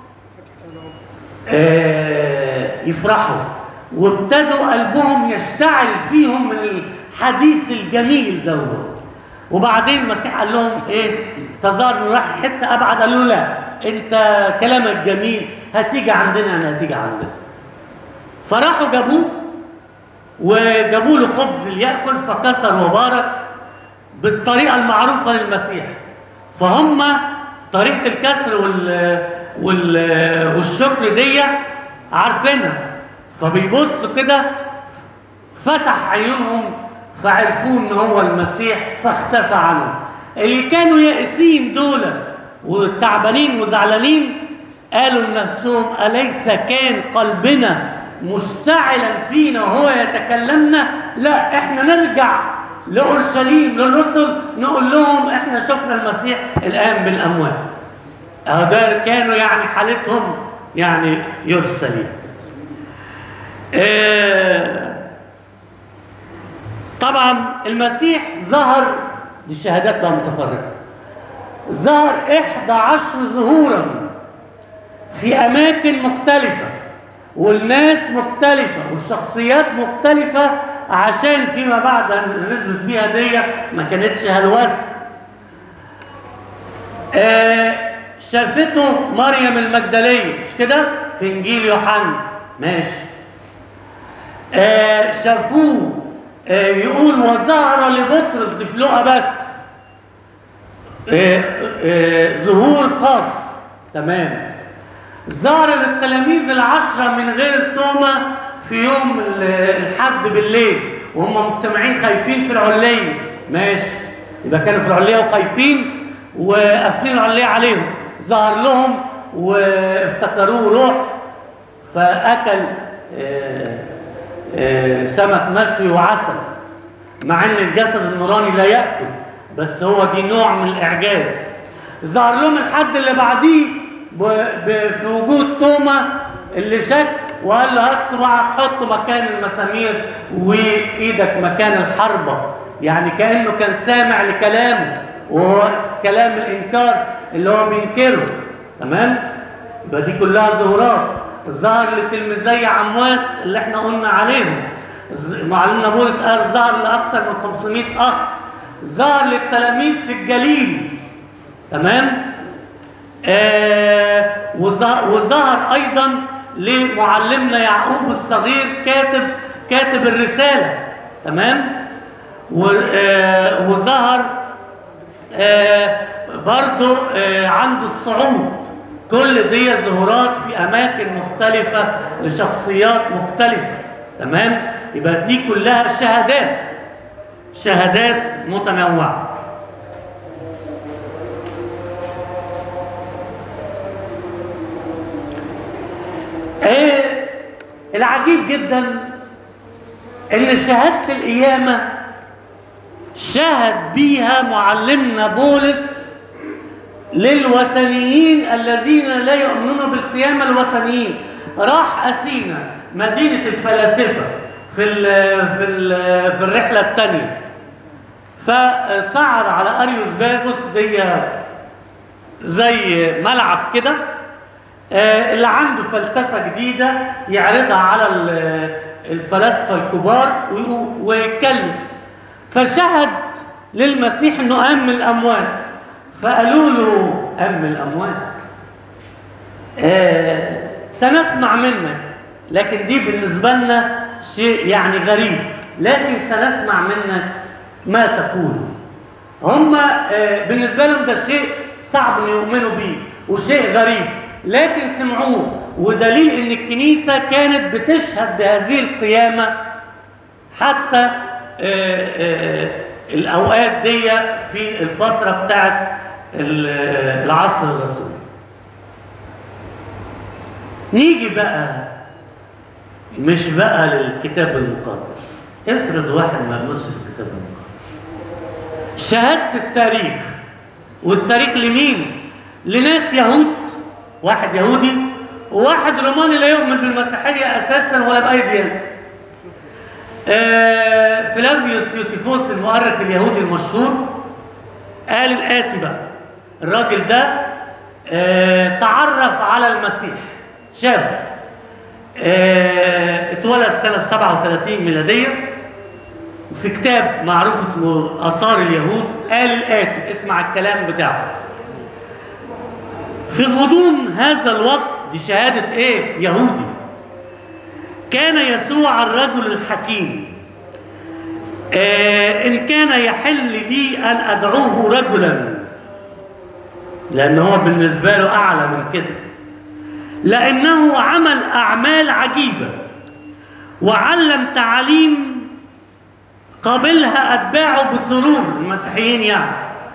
آه، يفرحوا وابتدوا قلبهم يشتعل فيهم من الحديث الجميل دوت وبعدين المسيح قال لهم ايه تظاهر راح حته ابعد قال له لا انت كلامك جميل هتيجي عندنا انا هتيجي عندنا فراحوا جابوه وجابوا له خبز ليأكل فكسر وبارك بالطريقة المعروفة للمسيح فهم طريقة الكسر وال وال والشكر دي عارفينها فبيبصوا كده فتح عيونهم فعرفوه ان هو المسيح فاختفى عنهم اللي كانوا يائسين دول وتعبانين وزعلانين قالوا لنفسهم أليس كان قلبنا مشتعلا فينا وهو يتكلمنا لا احنا نرجع لأورشليم للرسل نقول لهم احنا شفنا المسيح الآن بالأموات أهو ده كانوا يعني حالتهم يعني يرسلين آه طبعا المسيح ظهر دي شهادات بقى متفرقة ظهر إحدى عشر ظهورا في أماكن مختلفة والناس مختلفة والشخصيات مختلفة عشان فيما بعد نثبت بيها دي ما كانتش هلوسة آه شافته مريم المجدلية مش كده في إنجيل يوحنا ماشي آه شافوه آه يقول وظهر لبطرس دي في لقا بس آه آه ظهور خاص تمام ظهر للتلاميذ العشرة من غير توما في يوم ال- الحد بالليل وهم مجتمعين خايفين في العلية ماشي يبقى كانوا في العلية وخايفين وقافلين العلية عليهم ظهر لهم وافتكروه روح فأكل آه، آه، سمك مشوي وعسل مع ان الجسد النوراني لا ياكل بس هو دي نوع من الاعجاز ظهر لهم الحد اللي بعديه ب- ب- في وجود توما اللي شك وقال له هات صباعك حطه مكان المسامير وايدك مكان الحربه يعني كانه كان سامع لكلامه وهو كلام الانكار اللي هو بينكره تمام يبقى دي كلها ظهورات ظهر لتلميذي عمواس اللي احنا قلنا عليهم ز- معلمنا بولس قال ظهر لاكثر من 500 اخ ظهر للتلاميذ في الجليل تمام آه وظهر, وظهر ايضا لمعلمنا يعقوب الصغير كاتب كاتب الرسالة تمام و- آه، وظهر آه، برضو آه، عند الصعود كل دي ظهورات في أماكن مختلفة لشخصيات مختلفة تمام يبقى دي كلها شهادات شهادات متنوعة آه، العجيب جدا ان شهاده القيامه شهد بيها معلمنا بولس للوثنيين الذين لا يؤمنون بالقيامه الوثنيين راح اثينا مدينه الفلاسفه في ال في ال في الرحله الثانيه فصعد على اريوس باغوس دي زي ملعب كده آه، اللي عنده فلسفة جديدة يعرضها على ال- الفلاسفة الكبار ويقو- ويتكلم فشهد للمسيح انه قام من الاموات فقالوا له قام من الاموات آه، سنسمع منك لكن دي بالنسبة لنا شيء يعني غريب لكن سنسمع منك ما تقول هم آه، بالنسبة لهم ده شيء صعب ان يؤمنوا بيه وشيء غريب لكن سمعوه ودليل ان الكنيسة كانت بتشهد بهذه القيامة حتى آه، آه، الاوقات دي في الفترة بتاعت ال- العصر الرسولي نيجي بقى مش بقى للكتاب المقدس افرض واحد ما يؤمنش بالكتاب المقدس شهادة التاريخ والتاريخ لمين؟ لناس يهود واحد يهودي وواحد روماني لا يؤمن بالمسيحية أساسا ولا بأي ديانة آه، فلافيوس يوسيفوس المؤرخ اليهودي المشهور قال الآتي بقى الراجل ده آه، تعرف على المسيح شافه آه، اتولد سنة 37 ميلادية في كتاب معروف اسمه آثار اليهود قال الآتي اسمع الكلام بتاعه في غضون هذا الوقت دي شهادة ايه يهودي كان يسوع الرجل الحكيم آه إن كان يحل لي أن أدعوه رجلا لأن هو بالنسبة له أعلى من كده لأنه عمل أعمال عجيبة وعلم تعاليم قبلها أتباعه بسرور المسيحيين يعني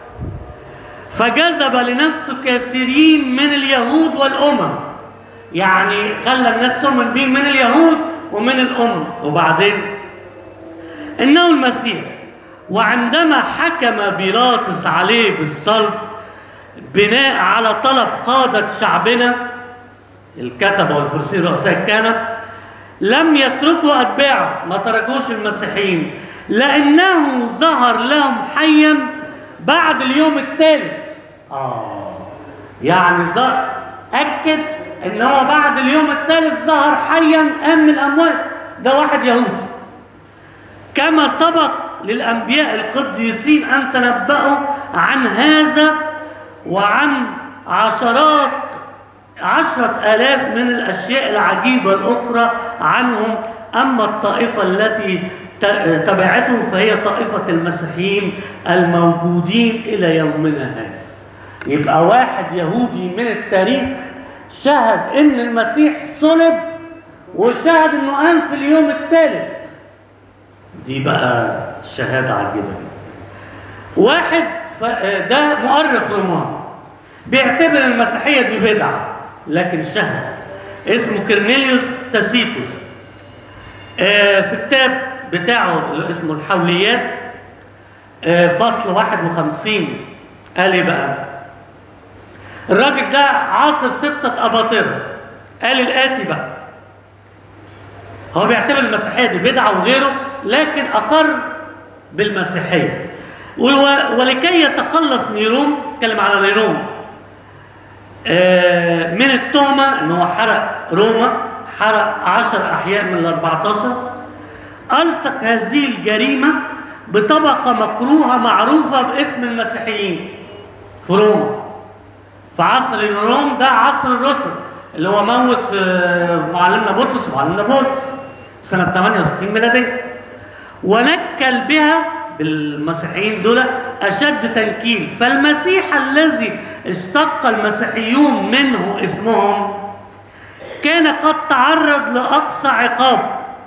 فجذب لنفسه كثيرين من اليهود والأمم يعني خلى الناس تؤمن به من اليهود ومن الأمم وبعدين إنه المسيح وعندما حكم بيلاطس عليه بالصلب بناء على طلب قادة شعبنا الكتبة والفرسين رؤساء الكهنة لم يتركوا أتباعه ما تركوش المسيحيين لأنه ظهر لهم حيا بعد اليوم الثالث آه يعني ظهر أكد إن هو بعد اليوم الثالث ظهر حيا قام من الأموات ده واحد يهودي كما سبق للأنبياء القديسين أن تنبأوا عن هذا وعن عشرات عشرة آلاف من الأشياء العجيبة الأخرى عنهم أما الطائفة التي ت- تبعتهم فهي طائفة المسيحيين الموجودين إلى يومنا هذا يبقى واحد يهودي من التاريخ شهد إن المسيح صلب وشهد إنه قام في اليوم الثالث دي بقى شهادة عجيبة جدا واحد ف... ده مؤرخ روماني بيعتبر المسيحية دي بدعة لكن شهد اسمه كرنيليوس تاسيتوس آه، في كتاب بتاعه اللي اسمه الحوليات آه، فصل 51 قال ايه بقى الراجل ده عاصر ستة أباطرة قال الآتي بقى هو بيعتبر المسيحية دي بدعة وغيره لكن أقر بالمسيحية و- ولكي يتخلص نيرون اتكلم على نيرون آه، من التهمة ان هو حرق روما حرق عشر احياء من ال 14 الصق هذه الجريمة بطبقة مكروهة معروفة باسم المسيحيين في روما في عصر نيرون ده عصر الرسل اللي هو موت آه، معلمنا بطرس ومعلمنا بولس سنة 68 ميلادية ونكل بها بالمسيحيين دول أشد تنكيل فالمسيح الذي اشتق المسيحيون منه اسمهم كان قد تعرض لأقصى عقاب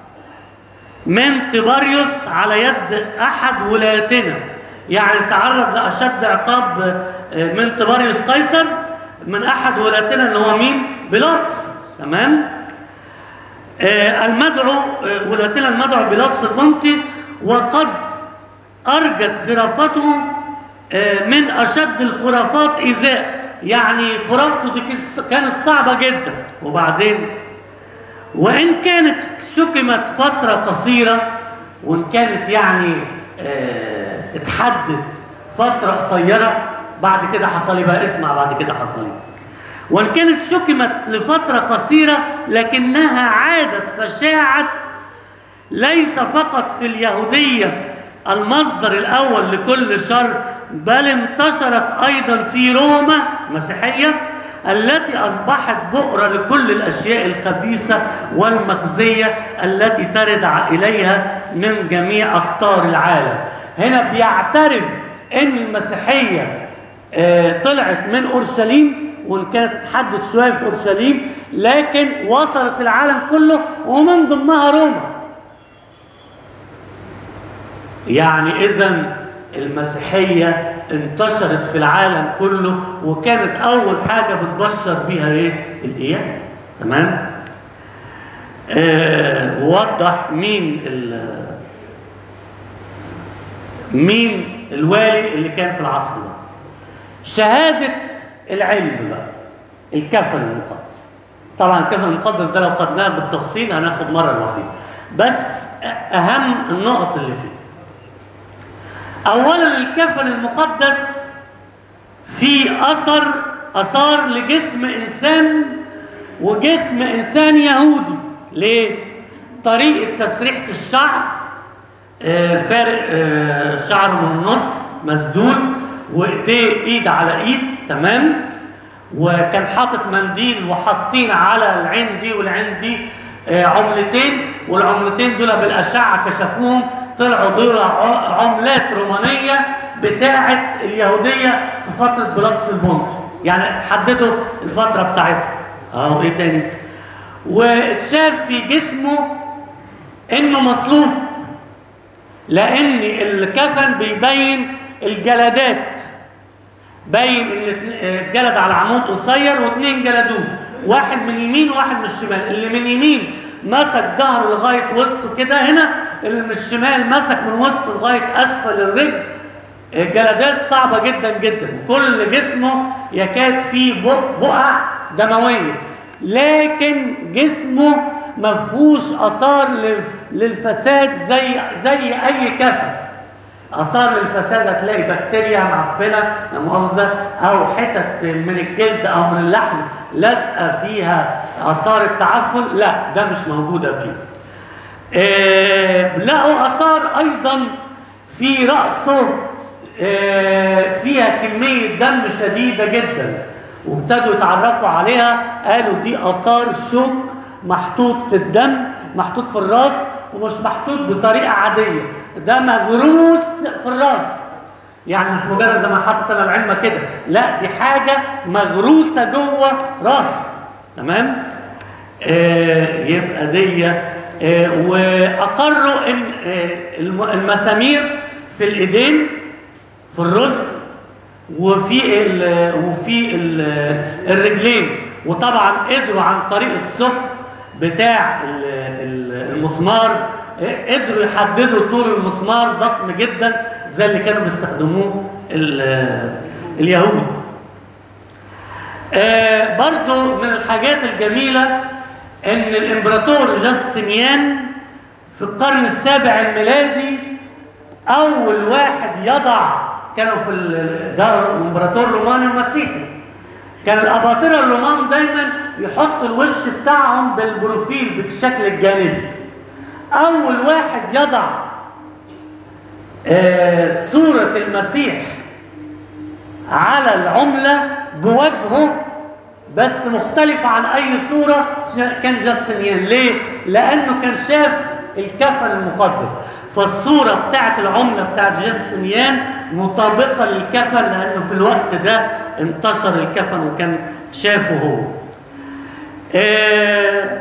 من تباريوس على يد أحد ولايتنا يعني تعرض لأشد عقاب آه، من تباريوس قيصر من أحد ولايتنا اللي هو مين؟ بيلاطس تمام؟ آه، المدعو آه، ولايتنا المدعو بيلاطس البنطي وقد أرجت خرافته آه، من أشد الخرافات إيذاء يعني خرافته دي كس- كانت صعبة جدا وبعدين وإن كانت شكمت فترة قصيرة وإن كانت يعني آه، اتحدد فترة قصيرة بعد كده حصل إيه بقى اسمع بعد كده حصل إيه وإن كانت شكمت لفترة قصيرة لكنها عادت فشاعت ليس فقط في اليهودية المصدر الأول لكل شر بل انتشرت أيضا في روما مسيحية التي أصبحت بؤرة لكل الأشياء الخبيثة والمخزية التي ترد ع- إليها من جميع أقطار العالم هنا بيعترف أن المسيحية آه، طلعت من أورشليم وإن كانت اتحدد شوية في أورشليم لكن وصلت العالم كله ومن ضمنها روما يعني إذا المسيحية انتشرت في العالم كله وكانت أول حاجة بتبشر بيها إيه؟ القيامة تمام؟ آه وضح مين ال مين الوالي اللي كان في العصر ده شهادة العلم بقى الكفن المقدس طبعا الكفن المقدس ده لو خدناه بالتفصيل هناخد مرة لوحدها بس أهم النقط اللي فيه اولا الكفن المقدس في اثر اثار لجسم انسان وجسم انسان يهودي ليه طريقه تسريحه الشعر آه، فارق آه، شعره من النص مسدود وايديه ايد على ايد تمام وكان حاطط منديل وحاطين على العين دي والعين دي آه، عملتين والعملتين دول بالاشعه كشفوهم طلعوا دول ع- عملات رومانيه بتاعه اليهوديه في فتره بيلاطس البنطي يعني حددوا الفتره بتاعتها اه وايه تاني واتشاف في جسمه انه مصلوب لان الكفن بيبين الجلدات باين ان اتن- اتجلد على عمود قصير واثنين جلدوه واحد من يمين وواحد من الشمال اللي من يمين مسك ظهره لغايه وسطه كده هنا اللي من الشمال مسك من وسطه لغايه اسفل الرجل جلدات صعبه جدا جدا وكل جسمه يكاد فيه بق- بقع دمويه لكن جسمه ما فيهوش اثار لل- للفساد زي زي اي كفن اثار للفساد هتلاقي بكتيريا معفنه لا مؤاخذه او حتت من الجلد او من اللحم لازقه فيها اثار التعفن لا ده مش موجوده فيه آه، لقوا اثار ايضا في راسه آه، فيها كميه دم شديده جدا وابتدوا يتعرفوا عليها قالوا دي اثار شوك محطوط في الدم محطوط في الراس ومش محطوط بطريقه عاديه ده مغروس في الراس يعني مش مجرد زي ما حاطط انا العلمه كده لا دي حاجه مغروسه جوه راسه تمام آه يبقى دي آه واقروا ان آه الم- المسامير في الايدين في الرزق وفي ال وفي ال الرجلين وطبعا قدروا عن طريق الثقب بتاع ال- ال- المسمار قدروا يحددوا طول المسمار ضخم جدا زي اللي كانوا بيستخدموه ال- اليهود آه برضو من الحاجات الجميلة ان الامبراطور جاستنيان في القرن السابع الميلادي اول واحد يضع كانوا في ال- ده امبراطور روماني ومسيحي كان الاباطره الرومان دايما يحطوا الوش بتاعهم بالبروفيل بالشكل الجانبي اول واحد يضع آه، صوره المسيح على العمله بوجهه بس مختلفة عن أي صورة ج- كان جاستنيان ليه؟ لأنه كان شاف الكفن المقدس فالصورة بتاعت العملة بتاعت جاستنيان مطابقة للكفن لأنه في الوقت ده انتشر الكفن وكان شافه هو آه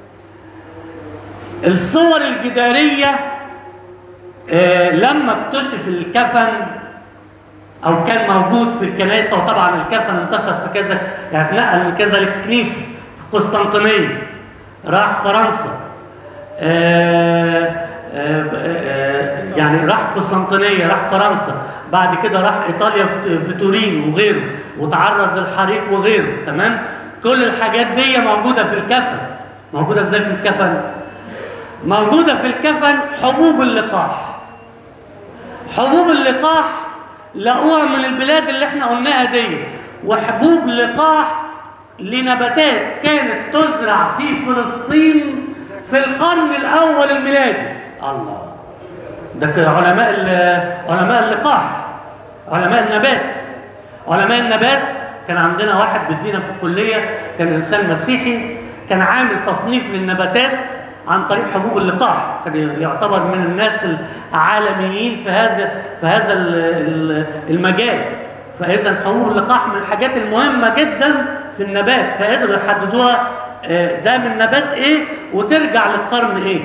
الصور الجدارية آه لما اكتشف الكفن او كان موجود في الكنائس وطبعا الكفن انتشر في كذا يعني اتنقل من كذا للكنيسه في قسطنطينيه راح فرنسا آه، آه، آه، يعني راح قسطنطينيه راح فرنسا بعد كده راح ايطاليا في في تورين وغيره وتعرض للحريق وغيره تمام كل الحاجات دي موجوده في الكفن موجوده ازاي في الكفن موجوده في الكفن حبوب اللقاح حبوب اللقاح لقوها من البلاد اللي احنا قلناها دي وحبوب لقاح لنباتات كانت تزرع في فلسطين في القرن الاول الميلادي الله ده كده علماء ال- علماء اللقاح علماء النبات علماء النبات كان عندنا واحد بيدينا في الكليه كان انسان مسيحي كان عامل تصنيف للنباتات عن طريق حبوب اللقاح كان يعتبر من الناس العالميين في هذا في هذا ال- ال- المجال فاذا حبوب اللقاح من الحاجات المهمه جدا في النبات فقدروا يحددوها آه، ده من نبات ايه وترجع للقرن ايه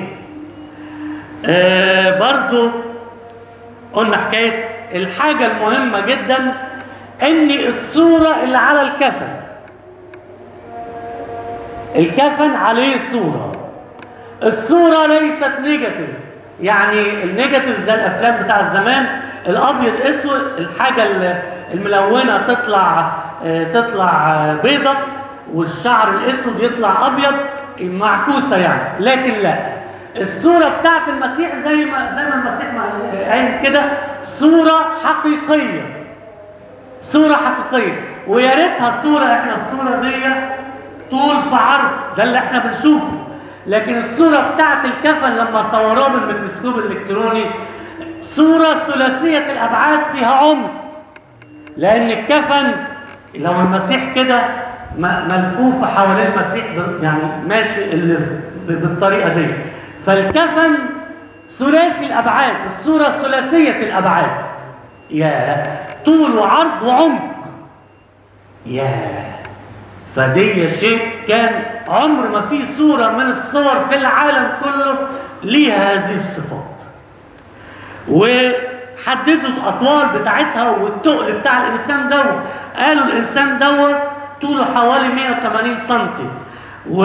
آه، برضو قلنا حكايه الحاجه المهمه جدا ان الصوره اللي على الكفن الكفن عليه صوره الصوره ليست نيجاتيف يعني النيجاتيف زي الافلام بتاع زمان الابيض اسود الحاجه ال- الملونه تطلع آه، تطلع آه، بيضه والشعر الاسود يطلع ابيض معكوسه يعني لكن لا الصوره بتاعت المسيح زي ما زي ما المسيح ما- قايل كده صوره حقيقيه صورة حقيقية ويا ريتها صورة احنا الصورة دي طول في عرض ده اللي احنا بنشوفه لكن الصورة بتاعت الكفن لما صوروها بالميكروسكوب الالكتروني صورة ثلاثية الابعاد فيها عمق لان الكفن لو المسيح كده م- ملفوف حوالين المسيح ب- يعني ماشي اللي ب- بالطريقة دي فالكفن ثلاثي الابعاد الصورة ثلاثية الابعاد يا طول وعرض وعمق يا فدي شيء كان عمر ما في صورة من الصور في العالم كله ليها هذه الصفات وحددوا الأطوال بتاعتها والتقل بتاع الإنسان دوت قالوا الإنسان دوت طوله حوالي 180 سنتي و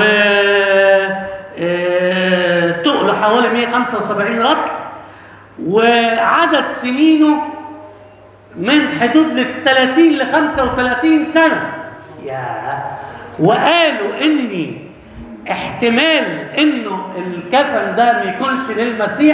آه، تقله حوالي 175 رطل وعدد سنينه من حدود لل 30 ل 35 سنة يا وقالوا ان احتمال انه الكفن ده ما يكونش للمسيح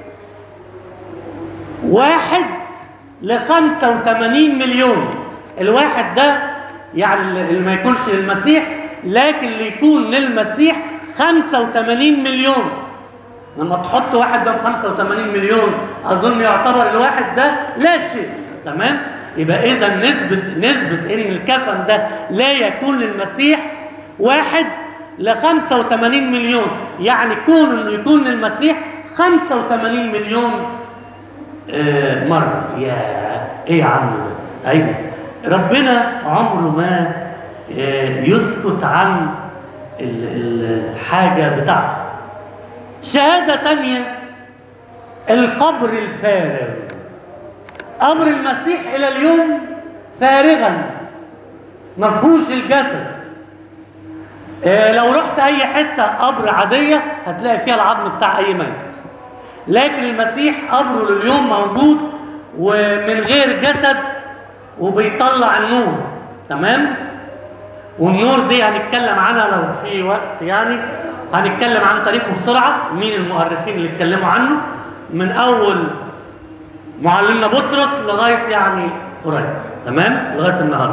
واحد ل 85 مليون الواحد ده يعني اللي ما يكونش للمسيح لكن اللي يكون للمسيح 85 مليون لما تحط واحد ده ب 85 مليون اظن يعتبر الواحد ده لا شيء تمام يبقى اذا نسبه نسبه ان الكفن ده لا يكون للمسيح واحد ل 85 مليون يعني كون انه يكون للمسيح 85 مليون آه، مرة يا ايه يا عم ده ايوه ربنا عمره ما آه، يسكت عن ال- ال- الحاجة بتاعته شهادة تانية القبر الفارغ قبر المسيح إلى اليوم فارغا مفهوش الجسد آه، لو رحت أي حتة قبر عادية هتلاقي فيها العظم بتاع أي ميت لكن المسيح قبره لليوم موجود ومن غير جسد وبيطلع النور تمام والنور دي هنتكلم عنها لو في وقت يعني هنتكلم عن تاريخه بسرعة مين المؤرخين اللي اتكلموا عنه من أول معلمنا بطرس لغاية يعني قريب تمام لغاية النهاردة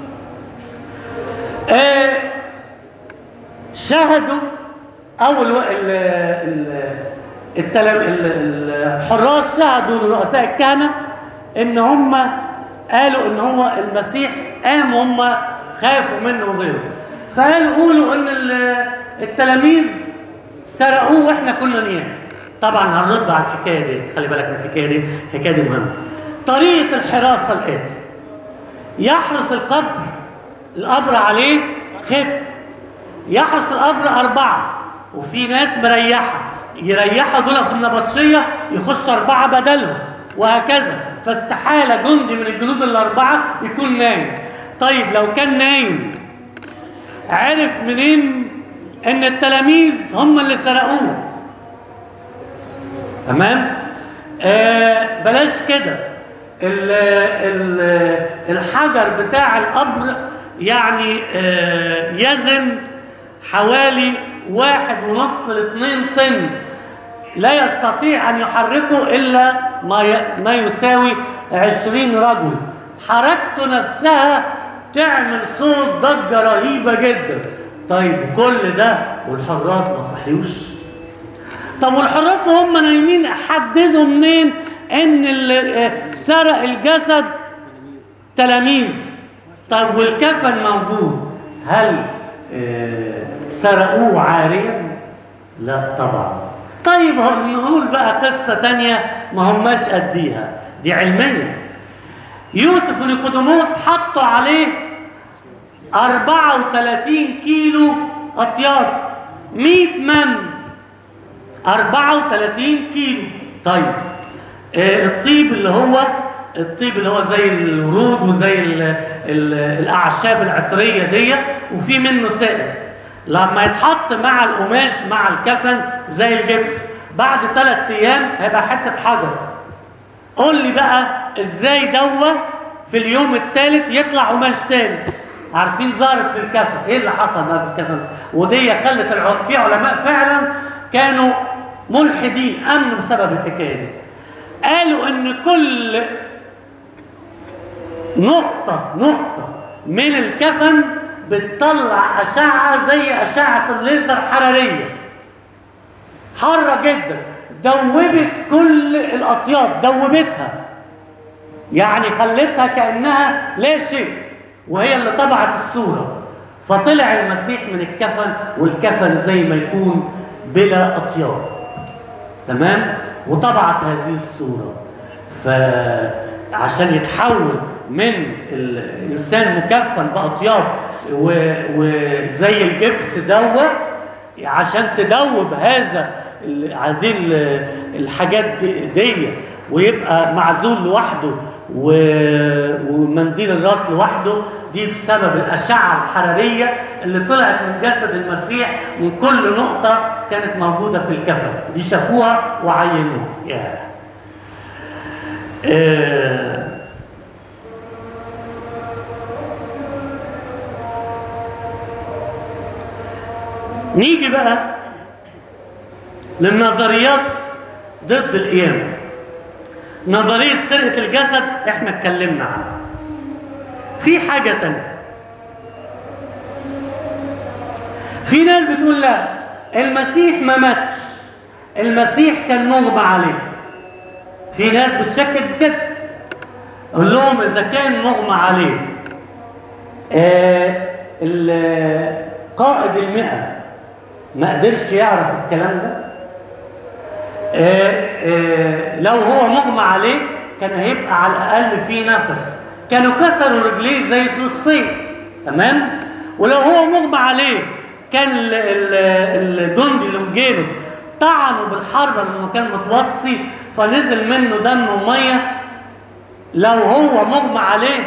آه شاهدوا أول و... ال... ال... التلام... ال... الحراس شهدوا لرؤساء الكهنة إن هم قالوا إن هو المسيح قام هم خافوا منه وغيره فقالوا قولوا ان ال- التلاميذ سرقوه واحنا كنا نيام طبعا هنرد على الحكايه دي خلي بالك من الحكايه دي الحكايه دي مهمه طريقه الحراسه الاتي يحرس القبر القبر عليه ختم يحرس القبر أربعة وفي ناس مريحة يريحوا دول في النبطشية يخش أربعة بدلهم وهكذا فاستحالة جندي من الجنود الأربعة يكون نايم طيب لو كان نايم عرف منين إن التلاميذ هم اللي سرقوه تمام آه بلاش كده ال- ال- الحجر بتاع القبر يعني آه يزن حوالي واحد ونص لاثنين طن لا يستطيع أن يحركه إلا ما ي- ما يساوي عشرين رجل حركته نفسها تعمل صوت ضجة رهيبة جدا طيب كل ده والحراس ما صحيوش طب والحراس وهم نايمين حددوا منين ان اللي آه، سرق الجسد تلاميذ طب والكفن موجود هل آه، سرقوه عاريا لا طبعا طيب هم- نقول بقى قصة تانية ما هماش قديها دي علمية يوسف ونيقوديموس حطوا عليه 34 كيلو أطياب 100 من 34 كيلو طيب آه، الطيب اللي هو الطيب اللي هو زي الورود وزي ال ال الاعشاب العطريه دي وفي منه سائل لما يتحط مع القماش مع الكفن زي الجبس بعد ثلاث ايام هيبقى حته حجر قول لي بقى ازاي دوه في اليوم الثالث يطلع قماش تاني عارفين ظهرت في الكفن ايه اللي حصل بقى في الكفن ودي خلت الع... في علماء فعلا كانوا ملحدين امنوا بسبب الحكايه دي قالوا ان كل نقطة نقطة من الكفن بتطلع أشعة زي أشعة الليزر حرارية حارة جدا دوبت كل الأطياب دوبتها يعني خلتها كأنها لا شيء وهي اللي طبعت الصورة فطلع المسيح من الكفن والكفن زي ما يكون بلا أطياب تمام وطبعت هذه الصورة فعشان يتحول من الإنسان مكفن بأطياب و- وزي الجبس دوت عشان تدوب هذا ال- هذه ال- الحاجات دي, دي ويبقى معزول لوحده و- ومنديل الراس لوحده دي بسبب الأشعة الحرارية اللي طلعت من جسد المسيح من كل نقطة كانت موجودة في الكفن دي شافوها وعينوها ياه. آه نيجي بقى للنظريات ضد القيامة نظرية سرقة الجسد احنا اتكلمنا عنها في حاجة تانية في ناس بتقول لا المسيح ما ماتش المسيح كان مغمى عليه في ناس بتشكك بكده اقول لهم اذا كان مغمى عليه آه ال- قائد المئة ما قدرش يعرف الكلام ده آه آه لو هو مغمى عليه كان هيبقى على الاقل فيه نفس كانوا كسروا رجليه زي الصيد تمام ولو هو مغمى عليه كان ال- ال- الجندي اللونجينوس طعنوا بالحربة لانه كان متوصي فنزل منه دم وميه لو هو مغمى عليه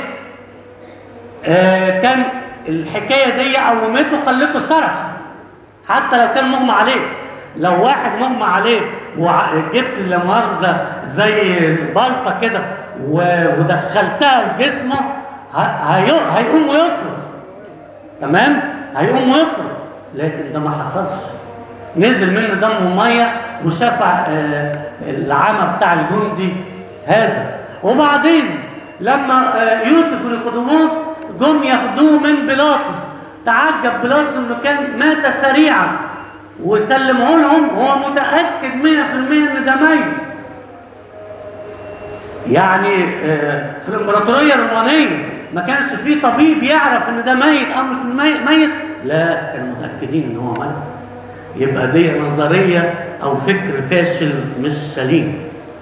آه كان الحكايه دي قومته خلته صرخ حتى لو كان مغمى عليه لو واحد مغمى عليه وجبت لا مؤاخذه زي بلطه كده و- ودخلتها في جسمه ه- هي- هيقوم ويصرخ تمام هيقوم ويصرخ لكن ده ما حصلش نزل منه دم وميه وشفع آه، العمى بتاع الجندي هذا وبعدين لما آه، يوسف ونيقوديموس جم ياخدوه من بيلاطس تعجب بيلاطس انه كان مات سريعا وسلمه لهم هو متاكد 100% ان ده ميت يعني آه، في الامبراطوريه الرومانيه ما كانش في طبيب يعرف ان ده ميت او مش مي- ميت لا كانوا متاكدين ان هو ميت يبقى دي نظريه او فكر فاشل مش سليم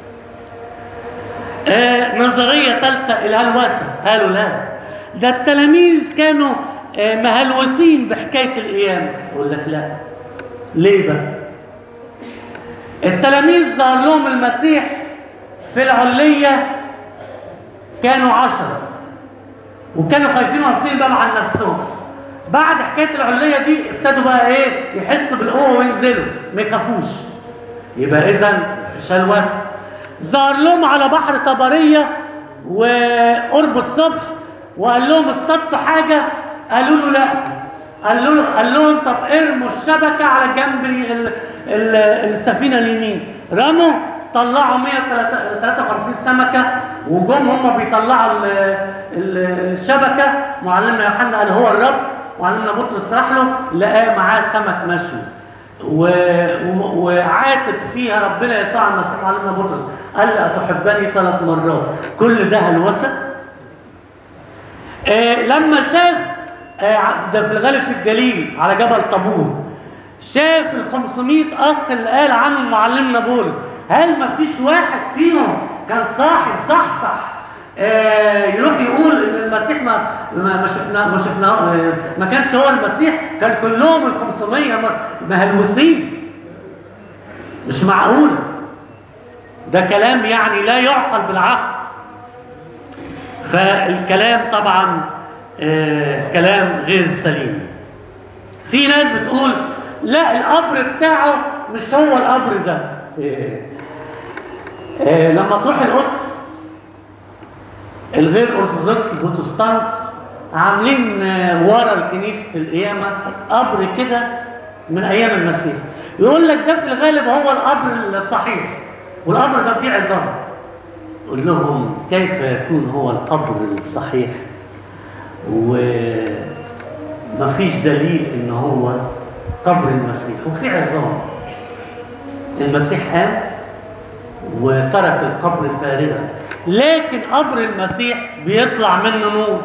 آه نظريه ثالثه الهلوسه قالوا لا ده التلاميذ كانوا آه مهلوسين بحكايه القيامه يقول لك لا ليه بقى التلاميذ ظهر لهم المسيح في العليه كانوا عشرة وكانوا خايفين واقفين الباب عن نفسهم بعد حكايه العليه دي ابتدوا بقى ايه يحسوا بالقوه وينزلوا ما يخافوش يبقى اذا في شلوسه ظهر لهم على بحر طبريه وقرب الصبح وقال لهم اصطادتوا حاجه قالوا له لا قال له قال لهم طب ارموا الشبكه على جنب ال- ال- السفينه اليمين رموا طلعوا 153 سمكه وجم هم بيطلعوا ال- ال- الشبكه معلمنا يوحنا قال هو الرب معلمنا بطرس راح له لقاه معاه سمك مشوي و... و... وعاتب فيها ربنا يسوع المسيح معلمنا بطرس قال لي أتحبني ثلاث مرات كل ده هلوسه آه لما شاف آه ده في الغالب في الجليل على جبل طابور شاف ال 500 اخ اللي قال عنهم معلمنا بولس هل ما فيش واحد فيهم كان صاحب صحصح آه يروح يقول ان المسيح ما ما ما شفناه ما شفناه آه ما كانش هو المسيح كان كلهم ال 500 م- مهلوسين مش معقوله ده كلام يعني لا يعقل بالعقل فالكلام طبعا آه كلام غير سليم في ناس بتقول لا القبر بتاعه مش هو القبر ده آه آه لما تروح القدس الغير ارثوذكس البروتستانت عاملين آه، ورا كنيسه القيامه قبر كده من ايام المسيح يقول لك ده في الغالب هو القبر الصحيح والقبر ده فيه عظام قول لهم كيف يكون هو القبر الصحيح ومفيش دليل ان هو قبر المسيح وفي عظام المسيح قام وترك القبر فارغا لكن قبر المسيح بيطلع منه نور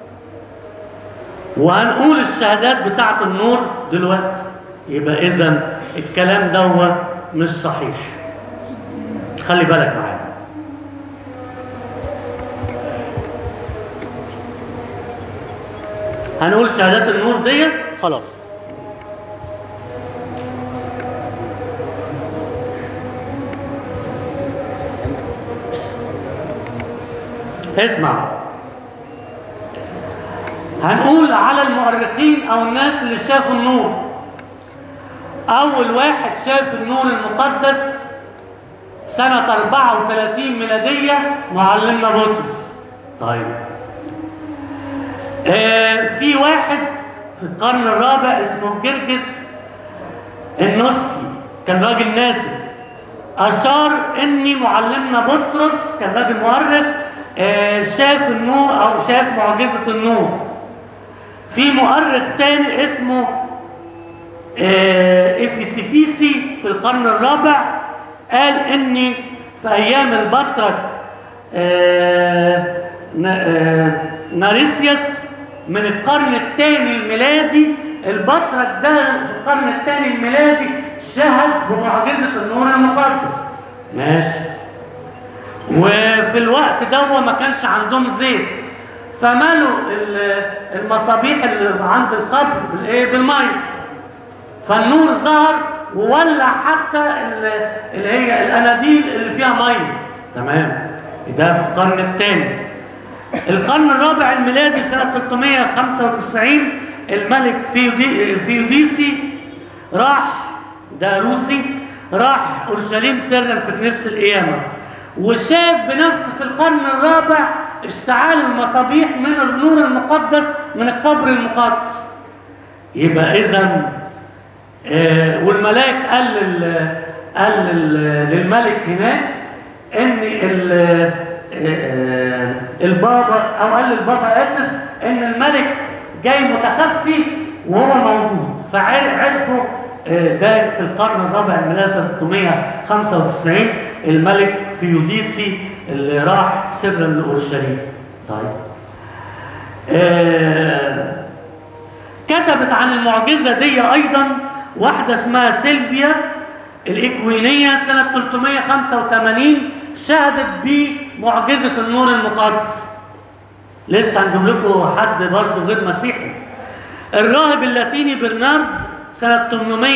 وهنقول الشهادات بتاعت النور دلوقتي يبقى اذا الكلام دوت مش صحيح خلي بالك معايا هنقول شهادات النور دي خلاص اسمع هنقول على المؤرخين او الناس اللي شافوا النور اول واحد شاف النور المقدس سنة 34 ميلادية معلمنا بطرس طيب آه في واحد في القرن الرابع اسمه جرجس النسكي كان راجل ناسي أشار إني معلمنا بطرس كان راجل مؤرخ آه شاف النور أو شاف معجزة النور في مؤرخ تاني اسمه آه إفيسيفيسي في القرن الرابع قال إني في أيام البطرك آه ن- آه ناريسيوس من القرن الثاني الميلادي البطرك ده في القرن الثاني الميلادي شهد بمعجزة النور المقدس ماشي وفي الوقت ده ما كانش عندهم زيت فملوا ال- المصابيح اللي عند القبر بالايه بالميه فالنور ظهر وولع حتى ال- اللي هي الاناديل اللي فيها ميه تمام ده في القرن الثاني القرن الرابع الميلادي سنة 395 الملك فيودي فيوديسي راح ده روسي راح أورشليم سرا في كنيسة القيامة وشاف بنفسه في القرن الرابع اشتعال المصابيح من النور المقدس من القبر المقدس يبقى إذا آه، والملاك قال لل قال لل- للملك هناك ان ال- آه، البابا او قال للبابا اسف ان الملك جاي متخفي وهو موجود فعرفوا آه، ده في القرن الرابع الميلادي سنه 695 الملك فيوديسي اللي راح سرا لاورشليم طيب آه، كتبت عن المعجزة دي أيضا واحدة اسمها سيلفيا الإكوينية سنة 385 شهدت بمعجزة النور المقدس لسه هنجيب لكم حد برضه غير مسيحي الراهب اللاتيني برنارد سنة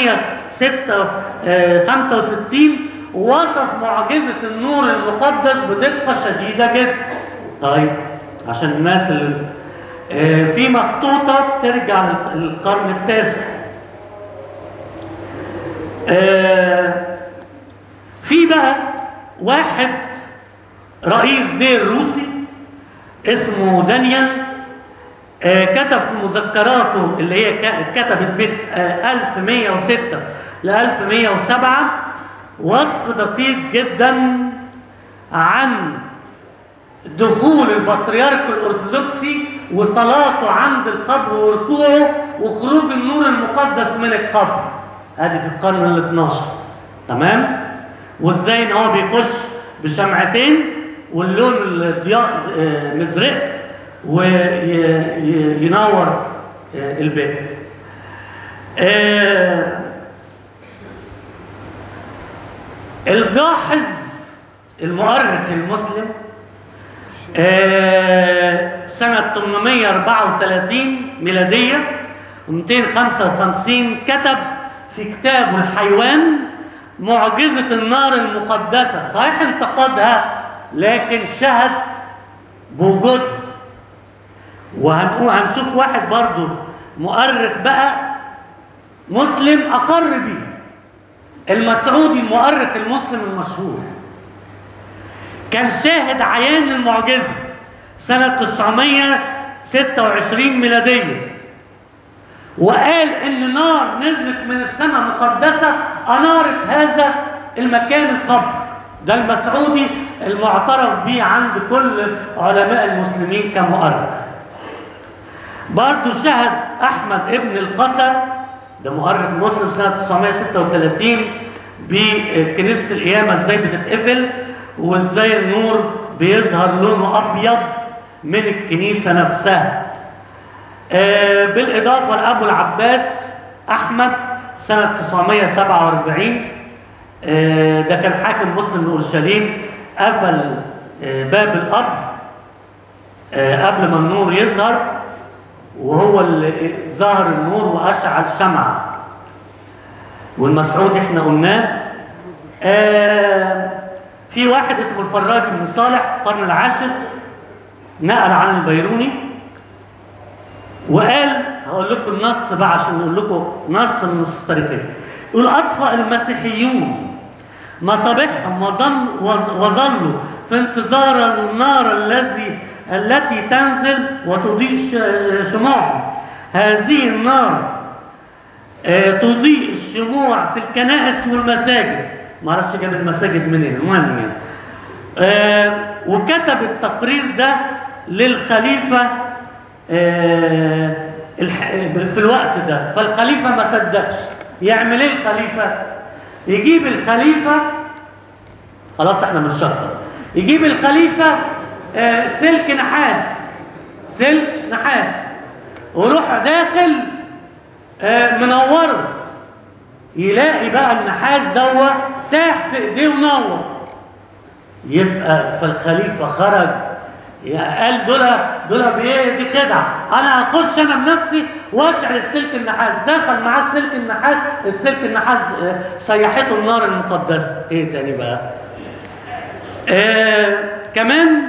865 وصف معجزة النور المقدس بدقة شديدة جدا طيب عشان الناس اللي آه، في مخطوطة ترجع للقرن التاسع آه، في بقى واحد رئيس دير روسي اسمه دانيال آه، كتب في مذكراته اللي هي ك- كتبت بين آه، 1106 ل 1107 وصف دقيق جدا عن دخول البطريرك الارثوذكسي وصلاته عند القبر وركوعه وخروج النور المقدس من القبر ادي في القرن ال 12 تمام وازاي ان هو بيخش بشمعتين واللون الضياء آه، مزرق وينور الباب آه، الجاحظ المؤرخ المسلم آه، سنة 834 ميلادية و255 كتب في كتابه الحيوان معجزة النار المقدسة صحيح انتقدها لكن شهد بوجودها وهنقول هنشوف واحد برضه مؤرخ بقى مسلم أقر بيه المسعودي المؤرخ المسلم المشهور كان شاهد عيان المعجزة سنة 926 ميلادية وقال إن نار نزلت من السماء مقدسة أنارت هذا المكان القبر ده المسعودي المعترف به عند كل علماء المسلمين كمؤرخ برضه شهد أحمد ابن القصر ده مؤرخ مسلم سنة 936 بكنيسة القيامة ازاي بتتقفل وازاي النور بيظهر لونه أبيض من الكنيسة نفسها آه، بالإضافة لأبو العباس أحمد سنة 947 آه، ده كان حاكم مسلم لأورشليم قفل آه، باب القبر آه، قبل ما النور يظهر وهو اللي ظهر النور وأشعل شمعة والمسعود احنا قلناه آه، في واحد اسمه الفراج بن صالح القرن العاشر نقل عن البيروني وقال هقول لكم النص بقى عشان نقول لكم نص من النصوص التاريخيه يقول اطفأ المسيحيون مصابيحهم وظن وظ- وظلوا في انتظار النار الذي التي تنزل وتضيء ش- شموعهم هذه النار آه، تضيء الشموع في الكنائس والمساجد ما اعرفش جاب المساجد منين المهم يعني آه، وكتب التقرير ده للخليفة آه، الح- في الوقت ده فالخليفة ما صدقش يعمل ايه الخليفة يجيب الخليفة خلاص احنا بنشطب يجيب الخليفة آه، سلك نحاس سلك نحاس ويروح داخل آه، منوره يلاقي بقى النحاس دوا ساح في ايديه ونور يبقى فالخليفه خرج يا قال دول دول بايه دي خدعه انا هخش انا بنفسي واشعل السلك النحاس دخل معاه السلك النحاس السلك النحاس آه، سيحته النار المقدسه ايه تاني بقى آه كمان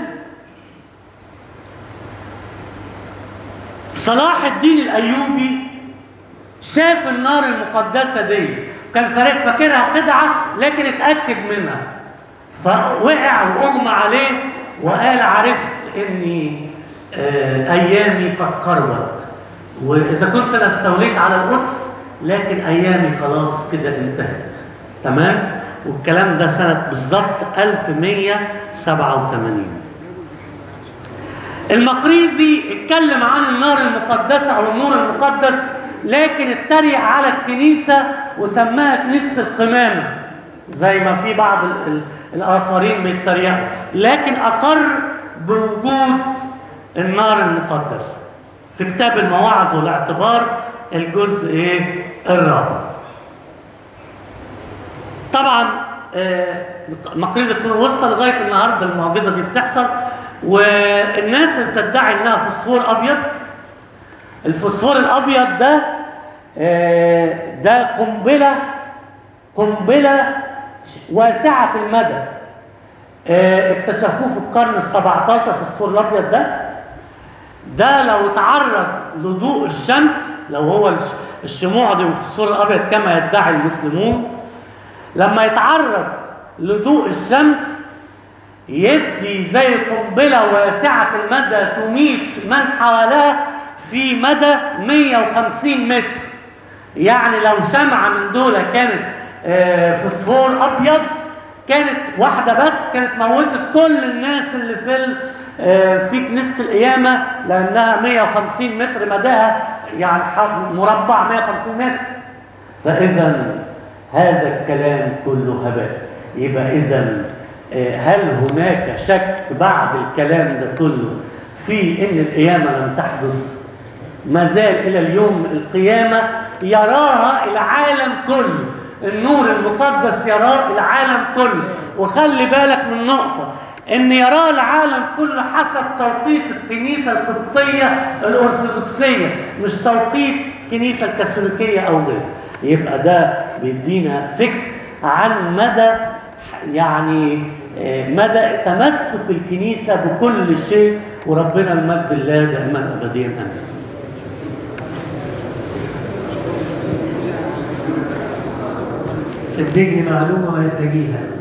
صلاح الدين الايوبي شاف النار المقدسة دي كان فريق فاكرها خدعة لكن اتأكد منها فوقع وأغمى عليه وقال عرفت إني آه، أيامي قد قربت وإذا كنت أنا استوليت على القدس لكن أيامي خلاص كده انتهت تمام والكلام ده سنة بالظبط 1187 المقريزي اتكلم عن النار المقدسة أو النور المقدس لكن اتريق على الكنيسة وسماها كنيسة القمامة زي ما في بعض ال- ال- الآخرين بيتريقوا لكن أقر بوجود النار المقدسة في كتاب المواعظ والاعتبار الجزء ايه الرابع طبعا آه، مقريزة تكون وصل لغايه النهارده المعجزه دي بتحصل والناس اللي بتدعي انها فوسفور ابيض الفوسفور الابيض ده آه، ده قنبله قنبله واسعه المدى آه، اكتشفوه في القرن ال 17 في الفوسفور الابيض ده ده لو تعرض لضوء الشمس لو هو الش- الشموع دي والفوسفور الابيض كما يدعي المسلمون لما يتعرض لضوء الشمس يدي زي قنبلة واسعة المدى تميت من حواليها في مدى 150 متر يعني لو شمعة من دول كانت آه، فوسفور أبيض كانت واحدة بس كانت موتت كل الناس اللي في ال- آه، في كنيسة القيامة لأنها 150 متر مداها يعني ح- مربع 150 متر فإذا هذا الكلام كله هباء يبقى إذا هل هناك شك بعد الكلام ده كله في إن القيامة لم تحدث ما زال إلى اليوم القيامة يراها العالم كله النور المقدس يراه العالم كله وخلي بالك من نقطة ان يراه العالم كله حسب توقيت الكنيسة القبطية الأرثوذكسية مش توقيت الكنيسة الكاثوليكية أو غيره يبقى ده بيدينا فكر عن مدى يعني آه، مدى تمسك الكنيسة بكل شيء وربنا المجد الله دائما أبديا آمين صدقني معلومة ما هتلاقيها